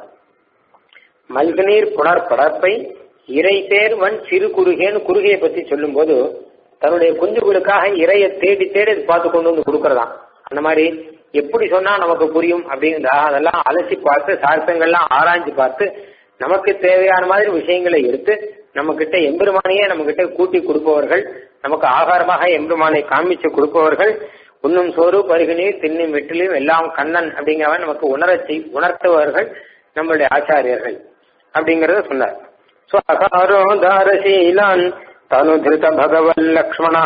மல்கநீர் புனர் படப்பை இறை தேர்வன் சிறு குறுகேன்னு குறுகையை பத்தி சொல்லும்போது தன்னுடைய குஞ்சுகளுக்காக இறையை தேடி தேடி பார்த்து கொண்டு வந்து கொடுக்கறதாம் அந்த மாதிரி எப்படி சொன்னா நமக்கு புரியும் அப்படிங்கிறா அதெல்லாம் அலசி பார்த்து சாஸ்திரங்கள்லாம் ஆராய்ஞ்சு பார்த்து நமக்கு தேவையான மாதிரி விஷயங்களை எடுத்து நம்ம கிட்ட எம்பெருமானையே நம்ம கிட்ட கூட்டி கொடுப்பவர்கள் நமக்கு ஆகாரமாக எம்பெருமானை காமிச்சு கொடுப்பவர்கள் உண்ணும் சோறு பருகினீர் தின்னும் வெற்றிலையும் எல்லாம் கண்ணன் அப்படிங்கிறவன் நமக்கு உணரச்சி உணர்த்துவர்கள் நம்மளுடைய ஆச்சாரியர்கள் அப்படிங்கறத சொன்னார் சோ அகாரோ தாரசீலான் தனு திருத பகவல் லக்ஷ்மணா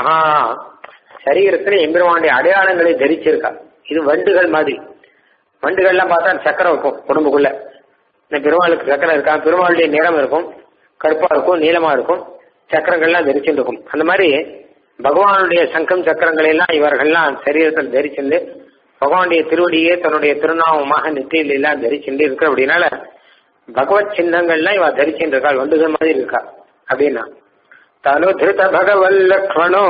சரீரத்துல எம்பெருமானுடைய அடையாளங்களை தரிச்சிருக்கா இது வண்டுகள் மாதிரி வண்டுகள்லாம் பார்த்தா சக்கரம் இருக்கும் உடம்புக்குள்ள இந்த பெருமாளுக்கு சக்கரம் இருக்கா பெருமாளுடைய நிறம் இருக்கும் கருப்பா இருக்கும் நீளமா இருக்கும் சக்கரங்கள்லாம் தரிச்சுட்டு இருக்கும் அந்த மாதிரி பகவானுடைய சங்கம் சக்கரங்களை எல்லாம் இவர்கள்லாம் சரீரத்தில் தரிச்சுண்டு பகவானுடைய திருவடியே தன்னுடைய திருநாமமாக நெற்றியில் எல்லாம் தரிச்சுட்டு இருக்கிற அப்படின்னால பகவத் சின்னங்கள்லாம் இவ தரிச்சுட்டு இருக்காள் வண்டுகள் மாதிரி இருக்கா அப்படின்னா தனு திருத பகவல் லக்ஷ்மணோ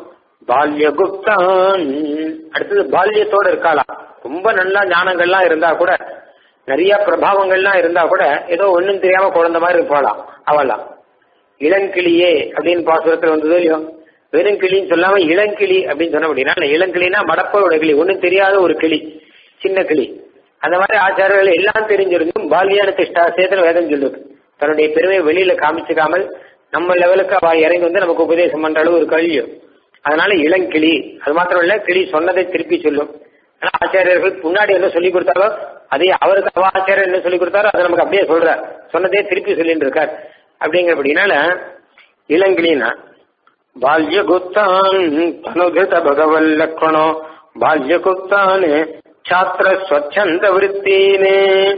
பால்யகுப்தான் அடுத்தது பால்யத்தோட இருக்காளாம் ரொம்ப நல்ல ஞானங்கள்லாம் இருந்தா கூட நிறைய பிரபாவங்கள்லாம் இருந்தா கூட ஏதோ ஒண்ணும் தெரியாம குழந்தை மாதிரி இருப்பாளாம் அவளாம் இளங்கிளியே அப்படின்னு பாசுரத்துல வந்ததோ இல்லையோ வெறும் கிளின்னு சொல்லாம இளங்கிளி அப்படின்னு சொன்ன அப்படின்னா இளங்கிளினா மடப்போட கிளி ஒன்றும் தெரியாத ஒரு கிளி சின்ன கிளி அந்த மாதிரி ஆச்சாரர்கள் எல்லாம் தெரிஞ்சிருந்தும் பால்யான திஷ்டாசேதன வேதம் சொல்லுது தன்னுடைய பெருமையை வெளியில காமிச்சுக்காமல் நம்ம லெவலுக்கு அவ இறங்கி வந்து நமக்கு உபதேசம் பண்ற அளவு ஒரு கல்வியோ அதனால இளங்கிளி அது மாத்திரம் இல்ல கிளி சொன்னதை திருப்பி சொல்லும் ஆனா ஆச்சாரியர்கள் முன்னாடி என்ன சொல்லி கொடுத்தாரோ அதே அவருக்கு அவ ஆச்சாரியர் என்ன சொல்லி கொடுத்தாரோ அதை நமக்கு அப்படியே சொல்றார் சொன்னதே திருப்பி சொல்லிட்டு இருக்கார் அப்படிங்கிறபடினால இளங்கிளினா பால்யகுப்தான் தனுகிருத பகவல் லக்ஷணோ பால்யகுப்தான் சாத்திர ஸ்வச்சந்த விருத்தீனே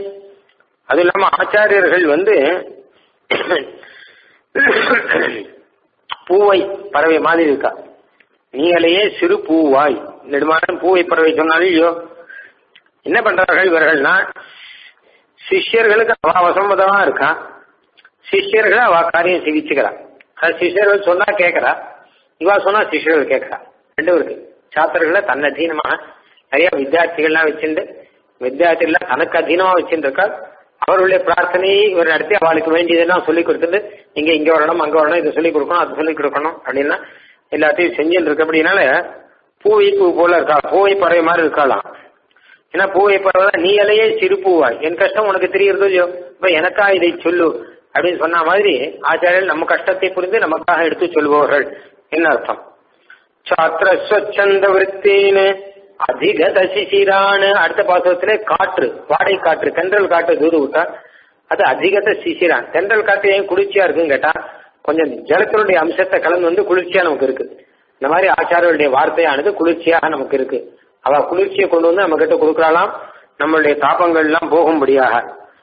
அது இல்லாம ஆச்சாரியர்கள் வந்து பூவை பறவை மாதிரி இருக்கா நீங்களையே சிறு பூவாய் நெடுமாறன் பூவை பறவை சொன்னாலும் ஐயோ என்ன பண்றார்கள் இவர்கள்னா சிஷ்யர்களுக்கு அவ வசம்பதமா இருக்கா சிஷ்யர்கள் அவ காரியம் சிகிச்சுக்கிறா அது சிஷ்யர்கள் சொன்னா கேட்கறா இவா சொன்னா சிஷ்யர்கள் கேட்கறா ரெண்டும் இருக்கு சாத்திரர்களை தன் அதீனமாக நிறைய வித்தியார்த்திகள்லாம் வச்சுட்டு வித்தியார்த்திகள்லாம் தனக்கு அதீனமா வச்சுட்டு இருக்கா அவருடைய பிரார்த்தனையை இவர் நடத்தி அவளுக்கு வேண்டியதெல்லாம் சொல்லி கொடுத்துட்டு நீங்க இங்க வரணும் அங்க வரணும் இதை சொல்லி கொடுக்கணும் அது சொல்லி கொடுக்கணும் அப்படின்னா எல்லாத்தையும் செஞ்சுட்டு இருக்க அப்படின்னால பூவை பூ போல இருக்கா பூவை பறவை மாதிரி இருக்கலாம் ஏன்னா பூவை பறவை நீ அலையே சிறு பூவாய் என் கஷ்டம் உனக்கு தெரியறதோ இல்லையோ இப்ப எனக்கா இதை சொல்லு அப்படின்னு சொன்ன மாதிரி ஆச்சாரியர்கள் நம்ம கஷ்டத்தை புரிந்து நமக்காக எடுத்து சொல்பவர்கள் என்ன அர்த்தம் சாத்திர ஸ்வச்சந்த விற்பின்னு அதிகத சிசிரான்னு அடுத்த பாசத்திலே காற்று வாடகை காற்று தென்றல் காற்று தூது விட்டா அது அதிகத சிசிரான் தென்றல் காற்று ஏன் குளிர்ச்சியா இருக்குன்னு கேட்டா கொஞ்சம் ஜலத்தினுடைய அம்சத்தை கலந்து வந்து குளிர்ச்சியா நமக்கு இருக்கு இந்த மாதிரி ஆச்சாரியர்களுடைய வார்த்தையானது குளிர்ச்சியாக நமக்கு இருக்கு அவ குளிர்ச்சியை கொண்டு வந்து நம்ம கிட்ட கொடுக்கறாளாம் நம்மளுடைய தாபங்கள் எல்லாம் போகும்படியாக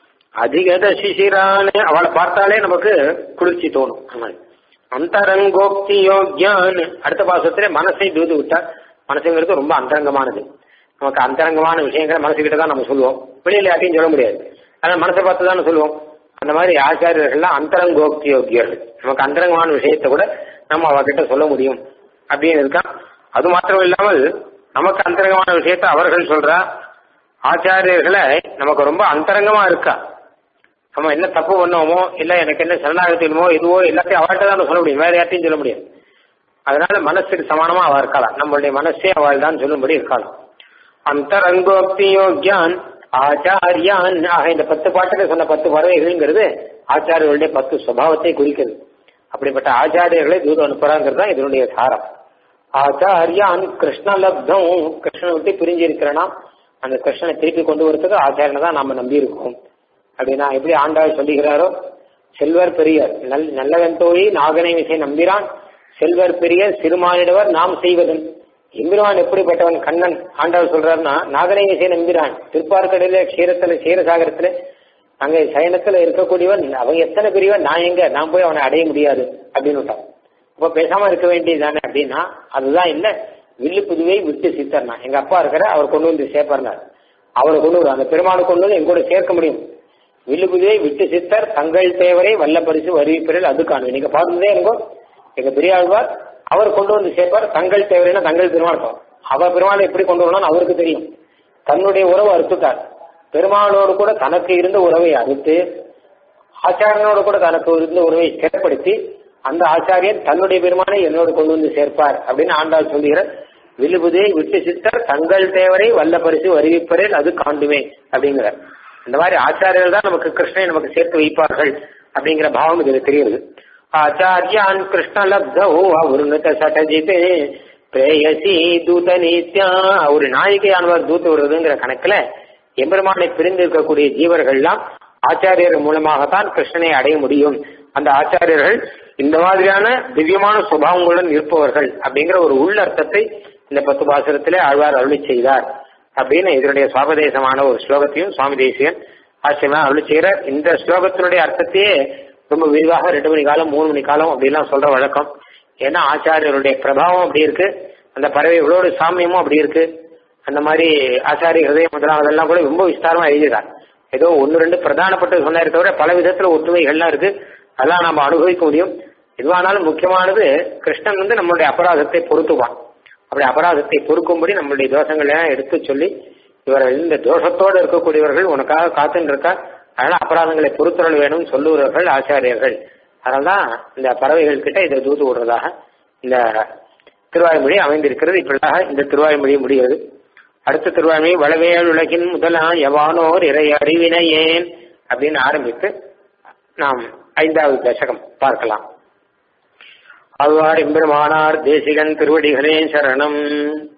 அதிகத சிசிரான்னு அவளை பார்த்தாலே நமக்கு குளிர்ச்சி தோணும் அந்த மாதிரி அந்தரங்கோக்தி யோக்யான் அடுத்த பாசத்திலே மனசை தூது விட்டா மனசுங்கிறது ரொம்ப அந்தரங்கமானது நமக்கு அந்தரங்கமான விஷயங்களை மனசுக்கிட்ட தான் நம்ம சொல்லுவோம் வெளியில யார்ட்டையும் சொல்ல முடியாது ஆனால் மனசை பார்த்து தானே சொல்லுவோம் அந்த மாதிரி ஆச்சாரியர்கள்லாம் அந்தரங்கோக்தி யோக்கியர்கள் நமக்கு அந்தரங்கமான விஷயத்தை கூட நம்ம அவகிட்ட சொல்ல முடியும் அப்படின்னு இருக்கான் அது மாத்திரம் இல்லாமல் நமக்கு அந்தரங்கமான விஷயத்தை அவர்கள் சொல்றா ஆச்சாரியர்களை நமக்கு ரொம்ப அந்தரங்கமா இருக்கா நம்ம என்ன தப்பு பண்ணோமோ இல்ல எனக்கு என்ன சரணாகத்தினமோ இதுவோ எல்லாத்தையும் அவர்கிட்ட தான் சொல்ல முடியும் வேற யார்ட்டையும் சொல்ல முடியாது அதனால மனசுக்கு சமானமா அவ இருக்கலாம் நம்மளுடைய மனசே அவள் தான் சொல்லும்படி இருக்கலாம் அந்தரங்கோக்தி யோக்யான் ஆச்சாரியான் ஆக இந்த பத்து பாட்டுல சொன்ன பத்து பறவைகள்ங்கிறது ஆச்சாரியர்களுடைய பத்து சுபாவத்தை குறிக்கிறது அப்படிப்பட்ட ஆச்சாரியர்களை தூதம் அனுப்புறாங்கிறது தான் இதனுடைய சாரம் ஆச்சாரியான் கிருஷ்ணலப்தம் கிருஷ்ணனை விட்டு பிரிஞ்சு இருக்கிறனா அந்த கிருஷ்ணனை திருப்பி கொண்டு வரதுக்கு ஆச்சாரியனை தான் நாம நம்பி இருக்கோம் அப்படின்னா எப்படி ஆண்டாள் சொல்லுகிறாரோ செல்வர் பெரியர் நல் நல்லவன் தோழி நாகனை விசை நம்பிரான் செல்வர் பெரியர் சிறுமானிடவர் நாம் செய்வதன் எம்பிரான் எப்படிப்பட்டவன் கண்ணன் ஆண்டவர் சொல்றாருன்னா நாகனை விசை நம்பிரான் திருப்பார்கடல க்ஷீரத்துல க்ஷீரசாகரத்துல அங்க சயனத்துல இருக்கக்கூடியவன் அவன் எத்தனை பெரியவன் நான் எங்க நான் போய் அவனை அடைய முடியாது அப்படின்னு விட்டான் அப்ப பேசாம இருக்க வேண்டியது அப்படின்னா அதுதான் இல்ல வில்லு புதுவை விட்டு சித்தர்னா எங்க அப்பா இருக்கிற அவர் கொண்டு வந்து சேர்ப்பார்னார் அவரை கொண்டு வரும் அந்த பெருமாளை கொண்டு வந்து எங்கூட சேர்க்க முடியும் வில்லுபுதியை விட்டு சித்தர் தங்கள் தேவரை வல்ல பரிசு வருவிப்பிறல் அது காணும் நீங்க பார்த்ததே இருக்கோ எங்க பெரியாழ்வார் அவர் கொண்டு வந்து சேர்ப்பார் தங்கள் தேவரைனா தங்கள் பெருமாள் அவர் பெருமாளை எப்படி கொண்டு வரணும்னு அவருக்கு தெரியும் தன்னுடைய உறவை அறுத்துட்டார் பெருமாளோடு கூட தனக்கு இருந்த உறவை அறுத்து ஆச்சாரியனோடு கூட தனக்கு இருந்த உறவை ஸ்திரப்படுத்தி அந்த ஆச்சாரியன் தன்னுடைய பெருமானை என்னோடு கொண்டு வந்து சேர்ப்பார் அப்படின்னு ஆண்டாள் சொல்லுகிற விழுபுதையை விட்டு சித்தர் தங்கள் தேவரை வல்ல பரிசு அறிவிப்பரேல் அது காண்டுமே அப்படிங்கிறார் இந்த மாதிரி ஆச்சாரியர்கள் தான் நமக்கு கிருஷ்ணனை நமக்கு சேர்த்து வைப்பார்கள் அப்படிங்கிற பாவம் இதுல தெரியுது ஆச்சாரியான் கிருஷ்ண லப்தோ அவருங்கத சட்டஜிதே பிரேயசி தூத நித்யா ஒரு நாயிகையானவர் தூத்து விடுறதுங்கிற கணக்குல எம்பெருமானை பிரிந்து இருக்கக்கூடிய ஜீவர்கள்லாம் ஆச்சாரியர் மூலமாகத்தான் கிருஷ்ணனை அடைய முடியும் அந்த ஆச்சாரியர்கள் இந்த மாதிரியான திவ்யமான சுபாவங்களுடன் இருப்பவர்கள் அப்படிங்கிற ஒரு உள்ளர்த்தத்தை இந்த பத்து பாசுரத்திலே ஆழ்வார் அருளி செய்தார் அப்படின்னு இதனுடைய சுவாபதேசமான ஒரு ஸ்லோகத்தையும் சுவாமி தேசியன் ஆச்சரியமா அருளி செய்கிறார் இந்த ஸ்லோகத்தினுடைய அர்த்தத்தையே ரொம்ப விரிவாக ரெண்டு மணி காலம் மூணு மணி காலம் அப்படிலாம் சொல்ற வழக்கம் ஏன்னா ஆச்சாரியருடைய பிரபாவம் அப்படி இருக்கு அந்த பறவைகளோட சாமியமும் அப்படி இருக்கு அந்த மாதிரி ஆச்சாரிய ஹிருதயம் முதலாவதெல்லாம் கூட ரொம்ப விஸ்தாரமா எழுதிடுறார் ஏதோ ஒன்னு ரெண்டு பிரதானப்பட்டு சொன்னாரே தவிர பல விதத்துல ஒற்றுமைகள்லாம் இருக்கு அதெல்லாம் நம்ம அனுபவிக்க முடியும் எதுவானாலும் முக்கியமானது கிருஷ்ணன் வந்து நம்மளுடைய அபராதத்தை பொறுத்துவான் அப்படி அபராதத்தை பொறுக்கும்படி நம்மளுடைய தோஷங்களை எல்லாம் எடுத்து சொல்லி இவர்கள் இந்த தோஷத்தோடு இருக்கக்கூடியவர்கள் உனக்காக காத்துன்னு இருக்கா அதனால அபராதங்களை பொறுத்துறல் வேணும்னு சொல்லுகிறவர்கள் ஆச்சாரியர்கள் அதனால்தான் இந்த பறவைகள் கிட்ட இதை தூத்து விடுறதாக இந்த திருவாய்மொழி அமைந்திருக்கிறது இப்படியாக இந்த திருவாய்மொழி முடிகிறது அடுத்த திருவாய்மொழி வளவேல் உலகின் முதலா எவானோர் இறை அறிவினையேன் அப்படின்னு ஆரம்பித்து நாம் ஐந்தாவது தசகம் பார்க்கலாம் அவ்வாறு எம்பெருமானார் தேசிகன் திருவடிகளே சரணம்